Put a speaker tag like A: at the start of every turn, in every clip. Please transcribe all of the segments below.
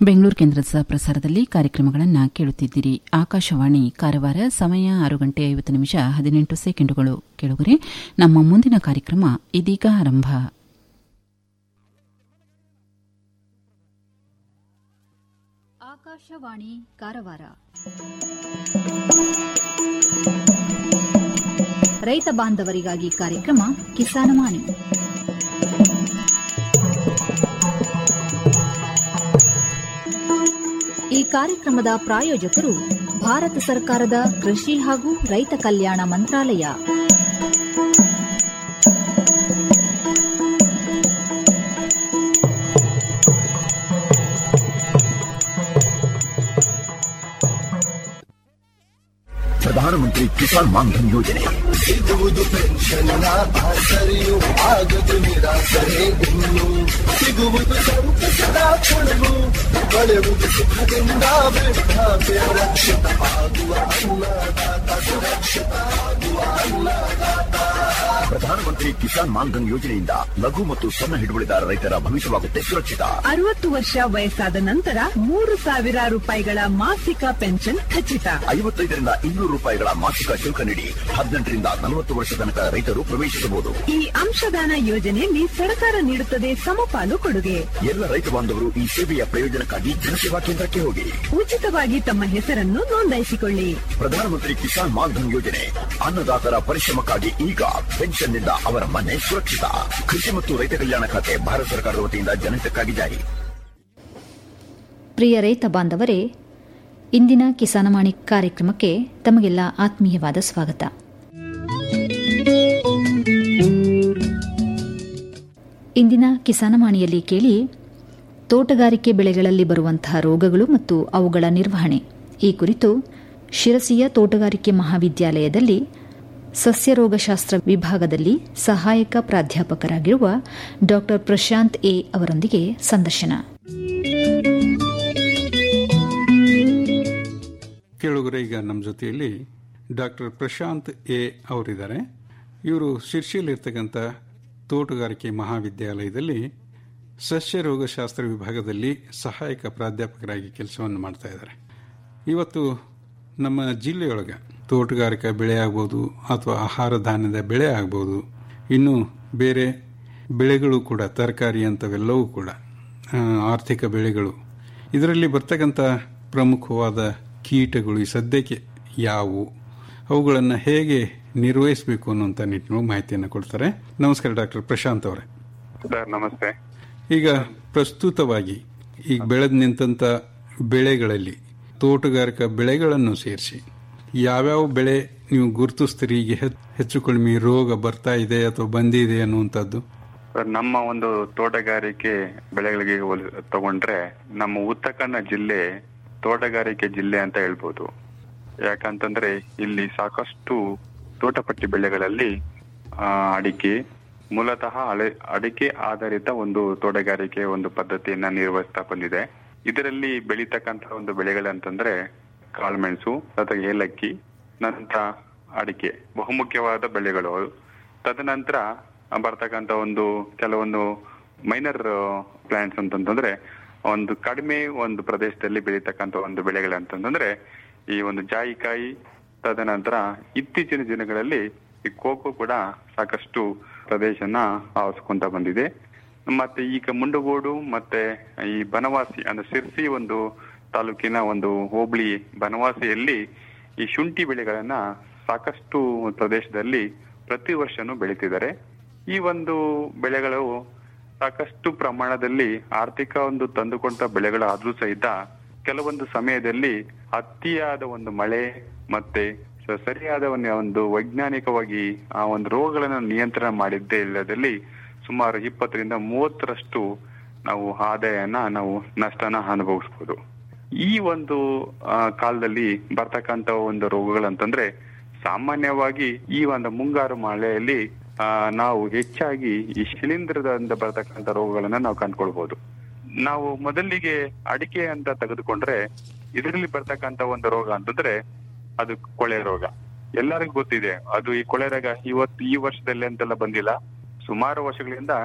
A: ಬೆಂಗಳೂರು ಕೇಂದ್ರದ ಪ್ರಸಾರದಲ್ಲಿ ಕಾರ್ಯಕ್ರಮಗಳನ್ನು ಕೇಳುತ್ತಿದ್ದೀರಿ ಆಕಾಶವಾಣಿ ಕಾರವಾರ ಸಮಯ ಆರು ಗಂಟೆ ಐವತ್ತು ನಿಮಿಷ ಹದಿನೆಂಟು ಸೆಕೆಂಡುಗಳು ಕೇಳುಗರೆ ನಮ್ಮ ಮುಂದಿನ ಕಾರ್ಯಕ್ರಮ ಇದೀಗ ಆರಂಭ
B: ಆಕಾಶವಾಣಿ ಕಾರವಾರ ರೈತ ಬಾಂಧವರಿಗಾಗಿ ಕಾರ್ಯಕ್ರಮ ಕಿಸಾನವಾಣಿ ಈ ಕಾರ್ಯಕ್ರಮದ ಪ್ರಾಯೋಜಕರು ಭಾರತ ಸರ್ಕಾರದ ಕೃಷಿ ಹಾಗೂ ರೈತ ಕಲ್ಯಾಣ ಮಂತ್ರಾಲಯ
C: ಪ್ರಧಾನಮಂತ್ರಿ ಕಿಸಾನ್ ಮಾನ್ಧನ್ ಯೋಜನೆ
D: ಸಿಗುವುದು ಪೆನ್ಷನ್ನ ಆಸರೆಯು ಆಗದು ನಿರಾಸರೆ ಇನ್ನು ಸಿಗುವುದು ಸಂತಸದ ಕ್ಷಣವು ಕಳೆಯುವುದು ಸುಖದಿಂದ ವೃದ್ಧಾಪ್ಯ ರಕ್ಷಿತ ಆಗುವ ಅನ್ನದಾತ ಸುರಕ್ಷಿತ ಆಗುವ ಅನ್ನದಾತ
C: ಪ್ರಧಾನಮಂತ್ರಿ ಕಿಸಾನ್ ಮಾನ್ಧನ್ ಯೋಜನೆಯಿಂದ ಲಘು ಮತ್ತು ಸಣ್ಣ ಹಿಡುವಳಿದಾರ ರೈತರ ಭವಿಷ್ಯವಾಗುತ್ತೆ ಸುರಕ್ಷಿತ
E: ಅರವತ್ತು ವರ್ಷ ವಯಸ್ಸಾದ ನಂತರ ಮೂರು ಸಾವಿರ ರೂಪಾಯಿಗಳ ಮಾಸಿಕ ಪೆನ್ಷನ್ ಖಚಿತ
C: ಐವತ್ತೈದರಿಂದ ಇನ್ನೂರು ರೂಪಾಯಿಗಳ ಮಾಸಿಕ ಶುಲ್ಕ ನೀಡಿ ಹದಿನೆಂಟರಿಂದ ನಲವತ್ತು ವರ್ಷ ತನಕ ರೈತರು ಪ್ರವೇಶಿಸಬಹುದು
E: ಈ ಅಂಶದಾನ ಯೋಜನೆಯಲ್ಲಿ ಸರ್ಕಾರ ನೀಡುತ್ತದೆ ಸಮಪಾಲು ಕೊಡುಗೆ
C: ಎಲ್ಲ ರೈತ ಬಾಂಧವರು ಈ ಸೇವೆಯ ಪ್ರಯೋಜನಕ್ಕಾಗಿ ಜನಸೇವಾ ಕೇಂದ್ರಕ್ಕೆ ಹೋಗಿ
E: ಉಚಿತವಾಗಿ ತಮ್ಮ ಹೆಸರನ್ನು ನೋಂದಾಯಿಸಿಕೊಳ್ಳಿ
C: ಪ್ರಧಾನಮಂತ್ರಿ ಕಿಸಾನ್ ಮಾನ್ಧನ್ ಯೋಜನೆ ಅನ್ನದಾತರ ಪರಿಶ್ರಮಕ್ಕಾಗಿ ಈಗ ಪೆನ್ಷನ್ನಿಂದ ಅವರ ಮನೆ ಸುರಕ್ಷಿತ ಕೃಷಿ ಮತ್ತು ರೈತ ಕಲ್ಯಾಣ ಖಾತೆ ಭಾರತ ಸರ್ಕಾರದ ವತಿಯಿಂದ ಜನಹಿತಕ್ಕಾಗಿ ಜಾರಿ
B: ಪ್ರಿಯ ರೈತ ಬಾಂಧವರೇ ಇಂದಿನ ಕಿಸಾನವಾಣಿ ಕಾರ್ಯಕ್ರಮಕ್ಕೆ ತಮಗೆಲ್ಲ ಆತ್ಮೀಯವಾದ ಸ್ವಾಗತ ಇಂದಿನ ಕಿಸಾನವಾಣಿಯಲ್ಲಿ ಕೇಳಿ ತೋಟಗಾರಿಕೆ ಬೆಳೆಗಳಲ್ಲಿ ಬರುವಂತಹ ರೋಗಗಳು ಮತ್ತು ಅವುಗಳ ನಿರ್ವಹಣೆ ಈ ಕುರಿತು ಶಿರಸಿಯ ತೋಟಗಾರಿಕೆ ಮಹಾವಿದ್ಯಾಲಯದಲ್ಲಿ ಸಸ್ಯರೋಗಶಾಸ್ತ್ರ ವಿಭಾಗದಲ್ಲಿ ಸಹಾಯಕ ಪ್ರಾಧ್ಯಾಪಕರಾಗಿರುವ ಡಾ ಪ್ರಶಾಂತ್ ಎ ಅವರೊಂದಿಗೆ ಸಂದರ್ಶನ
F: ಕೇಳುಗರೆ ಈಗ ನಮ್ಮ ಜೊತೆಯಲ್ಲಿ ಡಾಕ್ಟರ್ ಪ್ರಶಾಂತ್ ಎ ಅವರಿದ್ದಾರೆ ಇವರು ಶಿರ್ಷಿಯಲ್ಲಿರ್ತಕ್ಕಂಥ ತೋಟಗಾರಿಕೆ ಮಹಾವಿದ್ಯಾಲಯದಲ್ಲಿ ಸಸ್ಯ ರೋಗಶಾಸ್ತ್ರ ವಿಭಾಗದಲ್ಲಿ ಸಹಾಯಕ ಪ್ರಾಧ್ಯಾಪಕರಾಗಿ ಕೆಲಸವನ್ನು ಮಾಡ್ತಾ ಇದ್ದಾರೆ ಇವತ್ತು ನಮ್ಮ ಜಿಲ್ಲೆಯೊಳಗೆ ತೋಟಗಾರಿಕಾ ಬೆಳೆ ಆಗ್ಬೋದು ಅಥವಾ ಆಹಾರ ಧಾನ್ಯದ ಬೆಳೆ ಆಗ್ಬೋದು ಇನ್ನು ಬೇರೆ ಬೆಳೆಗಳು ಕೂಡ ತರಕಾರಿ ಅಂಥವೆಲ್ಲವೂ ಕೂಡ ಆ, ಆರ್ಥಿಕ ಬೆಳೆಗಳು ಇದರಲ್ಲಿ ಬರ್ತಕ್ಕಂಥ ಪ್ರಮುಖವಾದ ಕೀಟಗಳು ಈ ಸದ್ಯಕ್ಕೆ ಯಾವುವು ಅವುಗಳನ್ನು ಹೇಗೆ ನಿರ್ವಹಿಸಬೇಕು ಅನ್ನುವಂಥ ನಿಟ್ಟಿನೊಳಗೆ ಮಾಹಿತಿಯನ್ನು ಕೊಡ್ತಾರೆ ನಮಸ್ಕಾರ ಡಾಕ್ಟರ್ ಪ್ರಶಾಂತ್ ಅವರೇ
G: ಸರ್ ನಮಸ್ತೆ
F: ಈಗ ಪ್ರಸ್ತುತವಾಗಿ ಈಗ ಬೆಳೆದು ನಿಂತ ಬೆಳೆಗಳಲ್ಲಿ ತೋಟಗಾರಿಕಾ ಬೆಳೆಗಳನ್ನು ಸೇರಿಸಿ ಯಾವ್ಯಾವ ಬೆಳೆ ನೀವು ಗುರುತಿಸ್ತೀರಿ ಈಗ ಹೆಚ್- ಹೆಚ್ಚು ಕಡಿಮೆ ರೋಗ ಬರ್ತಾ ಇದೆ ಅಥವಾ ಬಂದಿದೆ ಅನ್ನುವಂಥದ್ದು
G: ಸರ್ ನಮ್ಮ ಒಂದು ತೋಟಗಾರಿಕೆ ಬೆಳೆಗಳಿಗೆ ಹೋಲ್- ತಗೊಂಡ್ರೆ ನಮ್ಮ ಉತ್ತರ ಕನ್ನಡ ಜಿಲ್ಲೆ ತೋಟಗಾರಿಕೆ ಜಿಲ್ಲೆ ಅಂತ ಹೇಳ್ಬೋದು ಯಾಕಂತಂದ್ರೆ ಇಲ್ಲಿ ಸಾಕಷ್ಟು ತೋಟಪಟ್ಟಿ ಬೆಳೆಗಳಲ್ಲಿ ಆ, ಅಡಿಕೆ ಮೂಲತಃ ಹಳೆ ಅಡಿಕೆ ಆಧಾರಿತ ಒಂದು ತೋಟಗಾರಿಕೆ ಒಂದು ಪದ್ಧತಿಯನ್ನ ನಿರ್ವಹಿಸ್ತಾ ಬಂದಿದೆ ಇದರಲ್ಲಿ ಬೆಳೀತಕ್ಕಂತ ಒಂದು ಬೆಳೆಗಳಂತಂದ್ರೆ ಕಾಳುಮೆಣಸು ಅಥವಾ ಏಲಕ್ಕಿ ನಂತರ ಅಡಿಕೆ ಬಹುಮುಖ್ಯವಾದ ಬೆಳೆಗಳು ಅವು. ತದನಂತರ ಬರ್ತಕ್ಕಂತ ಒಂದು ಕೆಲವೊಂದು ಮೈನರ್ ಪ್ಲಾಂಟ್ಸ್ ಅಂತಂತಂದ್ರೆ ಒಂದು ಕಡಿಮೆ ಒಂದು ಪ್ರದೇಶದಲ್ಲಿ ಬೆಳೀತಕ್ಕಂತ ಒಂದು ಬೆಳೆಗಳಂತಂದ್ರೆ ಈ ಒಂದು ಜಾಯಿಕಾಯಿ ತದನಂತರ ಇತ್ತೀಚಿನ ದಿನಗಳಲ್ಲಿ ಈ ಕೋಕೋ ಕೂಡ ಸಾಕಷ್ಟು ಪ್ರದೇಶನ ಆವರಿಸ್ಕೊಂತ ಬಂದಿದೆ ಮತ್ತೆ ಈಗ ಮುಂಡಗೋಡು ಮತ್ತೆ ಈ ಬನವಾಸಿ ಅಂದ್ರೆ ಸಿರ್ಸಿ ಒಂದು ತಾಲೂಕಿನ ಒಂದು ಹೋಬಳಿ ಬನವಾಸಿಯಲ್ಲಿ ಈ ಶುಂಠಿ ಬೆಳೆಗಳನ್ನ ಸಾಕಷ್ಟು ಪ್ರದೇಶದಲ್ಲಿ ಪ್ರತಿ ವರ್ಷನೂ ಬೆಳೀತಿದ್ದಾರೆ ಈ ಒಂದು ಬೆಳೆಗಳು ಸಾಕಷ್ಟು ಪ್ರಮಾಣದಲ್ಲಿ ಆರ್ಥಿಕ ಒಂದು ತಂದುಕೊಂಡ ಬೆಳೆಗಳಾದ್ರೂ ಸಹಿತ ಕೆಲವೊಂದು ಸಮಯದಲ್ಲಿ ಅತಿಯಾದ ಒಂದು ಮಳೆ ಮತ್ತೆ ಸ- ಸರಿಯಾದ ಒಂದು ಒಂದು ವೈಜ್ಞಾನಿಕವಾಗಿ ಆ ಒಂದು ರೋಗಗಳನ್ನು ನಿಯಂತ್ರಣ ಮಾಡಿದ್ದೇ ಇಲ್ಲದಲ್ಲಿ ಸುಮಾರು ಇಪ್ಪತ್ತರಿಂದ ಮೂವತ್ತರಷ್ಟು ನಾವು ಆದಾಯನ ನಾವು ನಷ್ಟನ ಅನುಭವಿಸ್ಬೋದು ಈ ಒಂದು ಆ, ಕಾಲದಲ್ಲಿ ಬರ್ತಕ್ಕಂತ ಒಂದು ರೋಗಗಳಂತಂದ್ರೆ ಸಾಮಾನ್ಯವಾಗಿ ಈ ಒಂದು ಮುಂಗಾರು ಮಳೆಯಲ್ಲಿ ಆ, ನಾವು ಹೆಚ್ಚಾಗಿ ಈ ಶಿಲೀಂಧ್ರದಿಂದ ಬರ್ತಕ್ಕಂಥ ರೋಗಗಳನ್ನ ನಾವು ಕಂಡ್ಕೊಳ್ಬಹುದು ನಾವು ಮೊದಲಿಗೆ ಅಡಿಕೆ ಅಂತ ತೆಗೆದುಕೊಂಡ್ರೆ ಇದರಲ್ಲಿ ಬರ್ತಕ್ಕಂತ ಒಂದು ರೋಗ ಅಂತಂದ್ರೆ ಅದು ಕೊಳೆ ರೋಗ ಎಲ್ಲರಿಗೂ ಗೊತ್ತಿದೆ ಅದು ಈ ಕೊಳೆ ರೋಗ ಇವತ್ತು ಈ ವರ್ಷದಲ್ಲಿ ಅಂತೆಲ್ಲ ಬಂದಿಲ್ಲ ಸುಮಾರು ವರ್ಷಗಳಿಂದ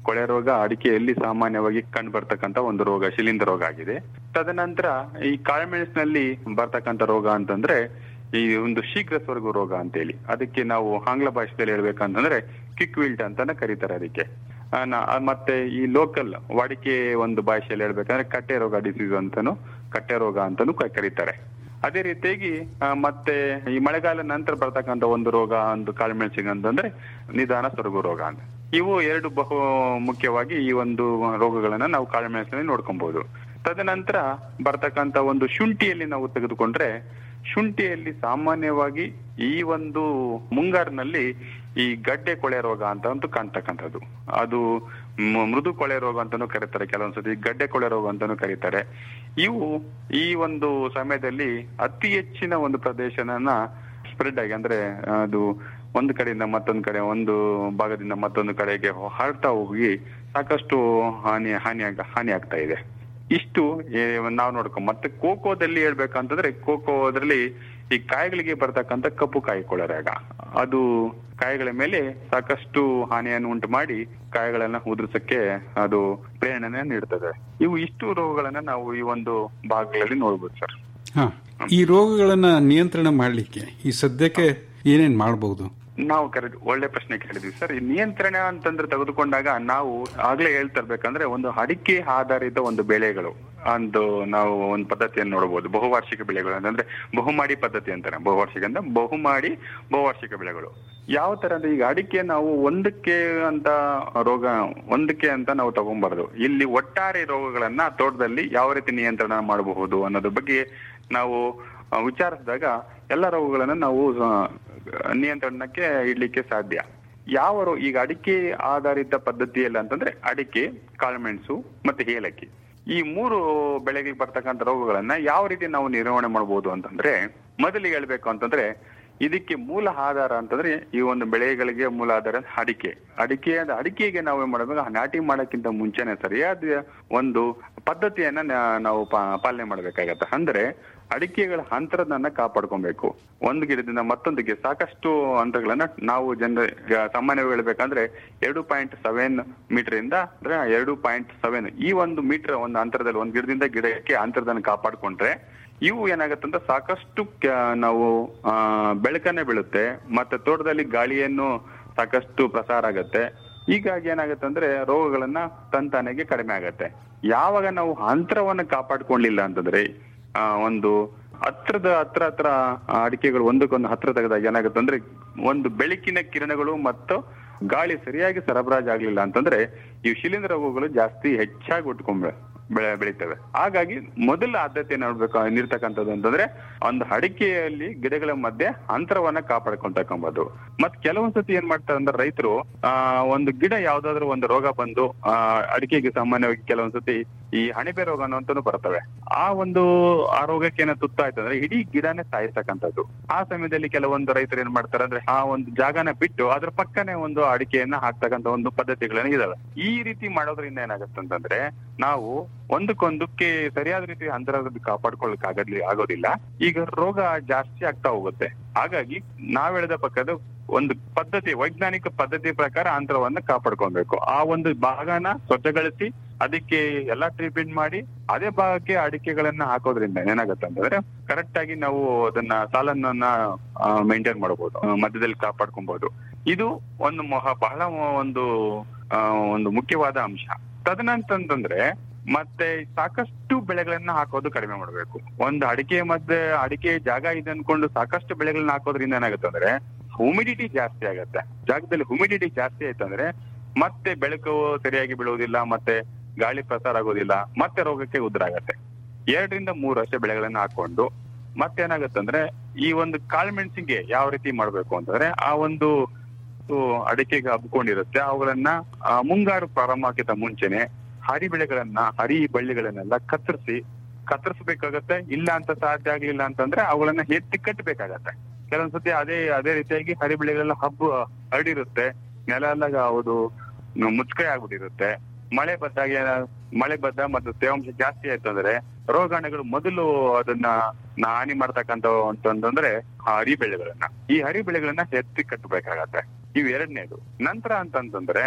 G: ಕೊಳೆ ರೋಗ ಅಡಿಕೆಯಲ್ಲಿ ಸಾಮಾನ್ಯವಾಗಿ ಕಂಡು ಬರ್ತಕ್ಕಂತ ಒಂದು ರೋಗ ಶಿಲೀಂಧ್ರ ರೋಗ ಆಗಿದೆ ತದನಂತರ ಈ ಕಾಳುಮೆಣಸಿನಲ್ಲಿ ಬರ್ತಕ್ಕಂತ ರೋಗ ಅಂತಂದ್ರೆ ಈ ಒಂದು ಶೀಘ್ರ ಸ್ವರ್ಗ ರೋಗ ಅಂತೇಳಿ ಅದಕ್ಕೆ ನಾವು ಆಂಗ್ಲ ಭಾಷೆಯಲ್ಲಿ ಹೇಳ್ಬೇಕಂತಂದ್ರೆ ಕ್ವಿಕ್ ವಿಲ್ಟ್ ಅಂತಾನೆ ಕರೀತಾರೆ ಅದಕ್ಕೆ ಆ, ನ- ಆ, ಮತ್ತೆ ಈ ಲೋಕಲ್ ವಾಡಿಕೆ ಒಂದು ಭಾಷೆಯಲ್ಲಿ ಹೇಳ್ಬೇಕಂದ್ರೆ ಕಟ್ಟೆ ರೋಗ ಡಿಸೀಸ್ ಅಂತಾನು ಕಟ್ಟೆ ರೋಗ ಅಂತಾನು ಕ- ಕರೀತಾರೆ ಅದೇ ರೀತಿಯಾಗಿ ಆ, ಮತ್ತೆ ಈ ಮಳೆಗಾಲ ನಂತರ ಬರ್ತಕ್ಕಂತ ಒಂದು ರೋಗ ಒಂದು ಕಾಳುಮೆಣಸಿಗೆ ಅಂತಂದ್ರೆ ನಿಧಾನ ಸೊರಗು ರೋಗ ಅಂತ ಇವು ಎರಡು ಬಹು ಮುಖ್ಯವಾಗಿ ಈ ಒಂದು ರೋಗಗಳನ್ನ ನಾವು ಕಾಳುಮೆಣಸಿನಲ್ಲಿ ನೋಡ್ಕೊಬಹುದು ತದನಂತರ ಬರ್ತಕ್ಕಂತ ಒಂದು ಶುಂಠಿಯಲ್ಲಿ ನಾವು ತೆಗೆದುಕೊಂಡ್ರೆ ಶುಂಠಿಯಲ್ಲಿ ಸಾಮಾನ್ಯವಾಗಿ ಈ ಒಂದು ಮುಂಗಾರಿನಲ್ಲಿ ಈ ಗಡ್ಡೆ ಕೊಳೆ ರೋಗ ಅಂತ ಅಂತೂ ಕಾಣ್ತಕ್ಕಂಥದ್ದು ಅದು ಮ- ಮೃದು ಕೊಳೆ ರೋಗ ಅಂತಾನೂ ಕರೀತಾರೆ ಕೆಲವೊಂದ್ಸತಿ ಗಡ್ಡೆ ಕೊಳೆ ರೋಗ ಅಂತಾನೂ ಕರೀತಾರೆ ಇವು ಈ ಒಂದು ಸಮಯದಲ್ಲಿ ಅತಿ ಹೆಚ್ಚಿನ ಒಂದು ಪ್ರದೇಶನ ಸ್ಪ್ರೆಡ್ ಆಗಿ ಅಂದ್ರೆ ಅದು ಒಂದು ಕಡೆಯಿಂದ ಮತ್ತೊಂದು ಕಡೆ ಒಂದು ಭಾಗದಿಂದ ಮತ್ತೊಂದು ಕಡೆಗೆ ಹರಡ್ತಾ ಹೋಗಿ ಸಾಕಷ್ಟು ಹಾನಿ ಹಾನಿ ಆಗ- ಹಾನಿ ಆಗ್ತಾ ಇದೆ ಇಷ್ಟು ಏ, ನಾವು ನೋಡ್ಕೊ ಮತ್ತೆ ಕೋಕೋದಲ್ಲಿ ಹೇಳ್ಬೇಕಂತಂದ್ರೆ ಕೋಕೋ ಅದರಲ್ಲಿ ಈ ಕಾಯಿಗಳಿಗೆ ಬರ್ತಕ್ಕಂತ ಕಪ್ಪು ಕಾಯಿ ಕೊಳೆರಾಗ ಅದು ಕಾಯಿಗಳ ಮೇಲೆ ಸಾಕಷ್ಟು ಹಾನಿಯನ್ನು ಉಂಟು ಮಾಡಿ ಕಾಯಿಗಳನ್ನ ಉದುರಿಸಕ್ಕೆ ಅದು ಪ್ರೇರಣೆ ನೀಡ್ತದೆ ಇವು ಇಷ್ಟು ರೋಗಗಳನ್ನ ನಾವು ಈ ಒಂದು ಭಾಗಗಳಲ್ಲಿ ನೋಡ್ಬೋದು ಸರ್
F: ಹಾ ಈ ರೋಗಗಳನ್ನ ನಿಯಂತ್ರಣ ಮಾಡಲಿಕ್ಕೆ ಈ ಸದ್ಯಕ್ಕೆ ಏನೇನ್ ಮಾಡಬಹುದು
G: ನಾವು ಕರೆಕ್ಟ್ ಒಳ್ಳೆ ಪ್ರಶ್ನೆ ಕೇಳಿದ್ವಿ ಸರ್ ಈ ನಿಯಂತ್ರಣ ಅಂತಂದ್ರೆ ತೆಗೆದುಕೊಂಡಾಗ ನಾವು ಆಗ್ಲೇ ಹೇಳ್ತಾ ಇರ್ಬೇಕಂದ್ರೆ ಒಂದು ಅಡಿಕೆ ಆಧಾರಿತ ಒಂದು ಬೆಳೆಗಳು ಒಂದು ನಾವು ಒಂದು ಪದ್ಧತಿಯನ್ನು ನೋಡಬಹುದು ಬಹುವಾರ್ಷಿಕ ಬೆಳೆಗಳು ಅಂತಂದ್ರೆ ಬಹುಮಾಡಿ ಪದ್ಧತಿ ಅಂತಾರೆ ಬಹುವಾರ್ಷಿಕ ಅಂದ್ರೆ ಬಹುಮಾಡಿ ಬಹುವಾರ್ಷಿಕ ಬೆಳೆಗಳು ಯಾವ ತರ ಅಂದ್ರೆ ಈಗ ಅಡಿಕೆ ನಾವು ಒಂದಕ್ಕೆ ಅಂತ ರೋಗ ಒಂದಕ್ಕೆ ಅಂತ ನಾವು ತಗೊಂಬಾರ್ದು ಇಲ್ಲಿ ಒಟ್ಟಾರೆ ರೋಗಗಳನ್ನ ತೋಟದಲ್ಲಿ ಯಾವ ರೀತಿ ನಿಯಂತ್ರಣ ಮಾಡಬಹುದು ಅನ್ನೋದ್ರ ಬಗ್ಗೆ ನಾವು ಆ, ವಿಚಾರಿಸಿದಾಗ ಎಲ್ಲ ರೋಗಗಳನ್ನ ನಾವು ಆ, ನಿಯಂತ್ರಣಕ್ಕೆ ಇಡ್ಲಿಕ್ಕೆ ಸಾಧ್ಯ ಯಾವ ರೋ- ಈಗ ಅಡಿಕೆ ಆಧಾರಿತ ಪದ್ಧತಿಯಲ್ಲಿ ಅಂತಂದ್ರೆ ಅಡಿಕೆ ಕಾಳುಮೆಣಸು ಮತ್ತೆ ಏಲಕ್ಕಿ ಈ ಮೂರು ಬೆಳೆಗಳಿಗೆ ಬರ್ತಕ್ಕಂಥ ರೋಗಗಳನ್ನ ಯಾವ ರೀತಿ ನಾವು ನಿರ್ವಹಣೆ ಮಾಡಬಹುದು ಅಂತಂದ್ರೆ ಮೊದಲಿಗೆ ಹೇಳ್ಬೇಕು ಅಂತಂದ್ರೆ ಇದಕ್ಕೆ ಮೂಲ ಆಧಾರ ಅಂತಂದ್ರೆ ಈ ಒಂದು ಬೆಳೆಗಳಿಗೆ ಮೂಲ ಆಧಾರ ಅಡಿಕೆ ಅಡಿಕೆ ಅಡಿಕೆಗೆ ನಾವು ಏನ್ ಮಾಡಬೇಕು ನಾಟಿ ಮಾಡೋಕ್ಕಿಂತ ಮುಂಚೆನೆ ಸರಿಯಾದ ಒಂದು ಪದ್ಧತಿಯನ್ನ ನಾ- ನಾವು ಪಾ- ಪಾಲನೆ ಮಾಡ್ಬೇಕಾಗತ್ತೆ ಅಂದ್ರೆ ಅಡಿಕೆಗಳ ಅಂತರದನ್ನ ಕಾಪಾಡ್ಕೊಬೇಕು ಒಂದು ಗಿಡದಿಂದ ಮತ್ತೊಂದಿಗೆ ಸಾಕಷ್ಟು ಅಂತರಗಳನ್ನ ನಾವು ಜನರ ಈಗ ಸಾಮಾನ್ಯವಾಗಿ ಹೇಳ್ಬೇಕಂದ್ರೆ ಎರಡು ಪಾಯಿಂಟ್ ಸೆವೆನ್ ಮೀಟರ್ ಇಂದ ಅಂದ್ರೆ ಎರಡು ಪಾಯಿಂಟ್ ಸೆವೆನ್ ಈ ಒಂದು ಮೀಟರ್ ಒಂದು ಅಂತರದಲ್ಲಿ ಒಂದು ಗಿಡದಿಂದ ಗಿಡಕ್ಕೆ ಅಂತರದನ್ನ ಕಾಪಾಡ್ಕೊಂಡ್ರೆ ಇವು ಏನಾಗತ್ತಂದ್ರೆ ಸಾಕಷ್ಟು ಕ- ನಾವು ಆ, ಬೆಳಕನ್ನೇ ಬೀಳುತ್ತೆ ಮತ್ತೆ ತೋಟದಲ್ಲಿ ಗಾಳಿಯನ್ನು ಸಾಕಷ್ಟು ಪ್ರಸಾರ ಆಗತ್ತೆ ಹೀಗಾಗಿ ಏನಾಗತ್ತಂದ್ರೆ ರೋಗಗಳನ್ನ ತಂತಾನೆಗೆ ಕಡಿಮೆ ಆಗತ್ತೆ ಯಾವಾಗ ನಾವು ಅಂತರವನ್ನ ಕಾಪಾಡ್ಕೊಳ್ಳಿಲ್ಲ ಅಂತಂದ್ರೆ ಆ, ಒಂದು ಹತ್ರದ ಹತ್ರ ಹತ್ರ ಆ, ಅಡಿಕೆಗಳು ಒಂದಕ್ಕೊಂದು ಹತ್ರ ತೆಗೆದಾಗ ಏನಾಗುತ್ತೆ ಅಂದ್ರೆ ಒಂದು ಬೆಳಕಿನ ಕಿರಣಗಳು ಮತ್ತು ಗಾಳಿ ಸರಿಯಾಗಿ ಸರಬರಾಜು ಆಗ್ಲಿಲ್ಲ ಅಂತಂದ್ರೆ ಈ ಶಿಲೀಂಧ್ರ ರೋಗಗಳು ಜಾಸ್ತಿ ಹೆಚ್ಚಾಗಿ ಉಟ್ಕೊಂಡ್ ಬೆಳೆ ಬೆಳಿತವೆ ಹಾಗಾಗಿ ಮೊದಲ ಆದ್ಯತೆ ನೋಡ್ಬೇಕು ನಿರ್ತಕ್ಕಂಥದ್ದು ಅಂತಂದ್ರೆ ಒಂದು ಅಡಿಕೆಯಲ್ಲಿ ಗಿಡಗಳ ಮಧ್ಯೆ ಅಂತರವನ್ನ ಕಾಪಾಡ್ಕೊಂತಕ್ಕಂಬುದು ಮತ್ ಕೆಲವೊಂದ್ಸತಿ ಏನ್ ಮಾಡ್ತಾರೆ ಅಂದ್ರೆ ರೈತರು ಆ ಒಂದು ಗಿಡ ಯಾವ್ದಾದ್ರು ಒಂದು ರೋಗ ಬಂದು ಆ ಅಡಿಕೆಗೆ ಸಾಮಾನ್ಯವಾಗಿ ಕೆಲವೊಂದ್ಸತಿ ಈ ಅಣಬೆ ರೋಗ ಅನ್ನೋಂತಾನು ಬರ್ತವೆ ಆ ಒಂದು ಆ ರೋಗಕ್ಕೆ ಏನೋ ತುತ್ತಾಯ್ತು ಅಂದ್ರೆ ಇಡೀ ಗಿಡನೇ ಸಾಯಿಸ್ತಕ್ಕಂಥದ್ದು ಆ ಸಮಯದಲ್ಲಿ ಕೆಲವೊಂದು ರೈತರು ಏನ್ ಮಾಡ್ತಾರೆ ಅಂದ್ರೆ ಆ ಒಂದು ಜಾಗನ ಬಿಟ್ಟು ಅದ್ರ ಪಕ್ಕನೆ ಒಂದು ಅಡಿಕೆಯನ್ನ ಹಾಕ್ತಕ್ಕಂತ ಒಂದು ಪದ್ಧತಿಗಳನ್ನ ಇದಾವೆ ಈ ರೀತಿ ಮಾಡೋದ್ರಿಂದ ಏನಾಗುತ್ತೆ ಅಂತಂದ್ರೆ ನಾವು ಒಂದಕ್ಕೊಂದಕ್ಕೆ ಸರಿಯಾದ ರೀತಿ ಅಂತರದ ಕಾಪಾಡ್ಕೊಳ್ಳಕ್ ಆಗಲಿ ಆಗೋದಿಲ್ಲ ಈಗ ರೋಗ ಜಾಸ್ತಿ ಆಗ್ತಾ ಹೋಗುತ್ತೆ ಹಾಗಾಗಿ ನಾವ್ ಹೇಳಿದ ಪಕ್ಕದ ಒಂದು ಪದ್ಧತಿ ವೈಜ್ಞಾನಿಕ ಪದ್ಧತಿ ಪ್ರಕಾರ ಅಂತರವನ್ನ ಕಾಪಾಡ್ಕೊಬೇಕು ಆ ಒಂದು ಭಾಗನ ಸ್ವಚ್ಛಗೊಳಿಸಿ ಅದಕ್ಕೆ ಎಲ್ಲಾ ಟ್ರೀಟ್ಮೆಂಟ್ ಮಾಡಿ ಅದೇ ಭಾಗಕ್ಕೆ ಅಡಿಕೆಗಳನ್ನ ಹಾಕೋದ್ರಿಂದ ಏನಾಗುತ್ತೆ ಅಂತಂದ್ರೆ ಕರೆಕ್ಟ್ ಆಗಿ ನಾವು ಅದನ್ನ ಸಾಲನ್ನ ಮೇಂಟೈನ್ ಮಾಡಬಹುದು ಮಧ್ಯದಲ್ಲಿ ಕಾಪಾಡ್ಕೊಬಹುದು ಇದು ಒಂದು ಮೊಹ ಬಹಳ ಒಂದು ಆ, ಒಂದು ಮುಖ್ಯವಾದ ಅಂಶ ತದನಂತಂದ್ರೆ ಮತ್ತೆ ಸಾಕಷ್ಟು ಬೆಳೆಗಳನ್ನ ಹಾಕೋದು ಕಡಿಮೆ ಮಾಡಬೇಕು ಒಂದು ಅಡಿಕೆ ಮಧ್ಯೆ ಅಡಿಕೆ ಜಾಗ ಇದೆ ಅನ್ಕೊಂಡು ಸಾಕಷ್ಟು ಬೆಳೆಗಳನ್ನ ಹಾಕೋದ್ರಿಂದ ಏನಾಗುತ್ತೆ ಅಂದ್ರೆ ಹ್ಯೂಮಿಡಿಟಿ ಜಾಸ್ತಿ ಆಗತ್ತೆ ಜಾಗದಲ್ಲಿ ಹ್ಯೂಮಿಡಿಟಿ ಜಾಸ್ತಿ ಆಯ್ತು ಅಂದ್ರೆ ಮತ್ತೆ ಬೆಳಕು ಸರಿಯಾಗಿ ಬೀಳುವುದಿಲ್ಲ ಮತ್ತೆ ಗಾಳಿ ಪ್ರಸಾರ ಆಗೋದಿಲ್ಲ ಮತ್ತೆ ರೋಗಕ್ಕೆ ಉದುರಾಗತ್ತೆ ಎರಡರಿಂದ ಮೂರು ಅಷ್ಟೇ ಬೆಳೆಗಳನ್ನ ಹಾಕೊಂಡು ಮತ್ತೇನಾಗತ್ತೆ ಅಂದ್ರೆ ಈ ಒಂದು ಕಾಳುಮೆಣಸಿಗೆ ಯಾವ ರೀತಿ ಮಾಡ್ಬೇಕು ಅಂತಂದ್ರೆ ಆ ಒಂದು ಸೊ ಅಡಿಕೆಗೆ ಹಬ್ಕೊಂಡಿರುತ್ತೆ ಅವುಗಳನ್ನ ಆ, ಮುಂಗಾರು ಪ್ರಾರಂಭಕ್ಕಿಂತ ಮುಂಚೆನೆ ಹರಿ ಬೆಳೆಗಳನ್ನ ಹರಿ ಬಳ್ಳಿಗಳನ್ನೆಲ್ಲ ಕತ್ತರಿಸಿ ಕತ್ತರಿಸಬೇಕಾಗತ್ತೆ ಇಲ್ಲ ಅಂತ ಸಾಧ್ಯ ಆಗ್ಲಿಲ್ಲ ಅಂತಂದ್ರೆ ಅವುಗಳನ್ನ ಎತ್ತಿ ಕಟ್ಟಬೇಕಾಗತ್ತೆ ಕೆಲವೊಂದ್ಸತಿ ಅದೇ ಅದೇ ರೀತಿಯಾಗಿ ಹರಿ ಬೆಳೆಗಳೆಲ್ಲ ಹಬ್ಬ ಹರಡಿರುತ್ತೆ ನೆಲ ಎಲ್ಲ ಹೌದು ಮುಚ್ಕೈ ಆಗ್ಬಿಟ್ಟಿರುತ್ತೆ ಮಳೆ ಬಂದಾಗ ಏನ- ಮಳೆ ಬಂದ ಮತ್ತು ತೇವಾಂಶ ಜಾಸ್ತಿ ಆಯ್ತು ಅಂದ್ರೆ ರೋಗಾಣುಗಳು ಮೊದಲು ಅದನ್ನ ನಾ- ಹಾನಿ ಮಾಡ್ತಕ್ಕಂತ ಅಂತಂದ್ರೆ ಹರಿ ಬೆಳೆಗಳನ್ನ ಈ ಹರಿ ಬೆಳೆಗಳನ್ನ ಎತ್ತಿ ಕಟ್ಟಬೇಕಾಗತ್ತೆ ಇವು ಎರಡನೇದು ನಂತರ ಅಂತಂತಂದ್ರೆ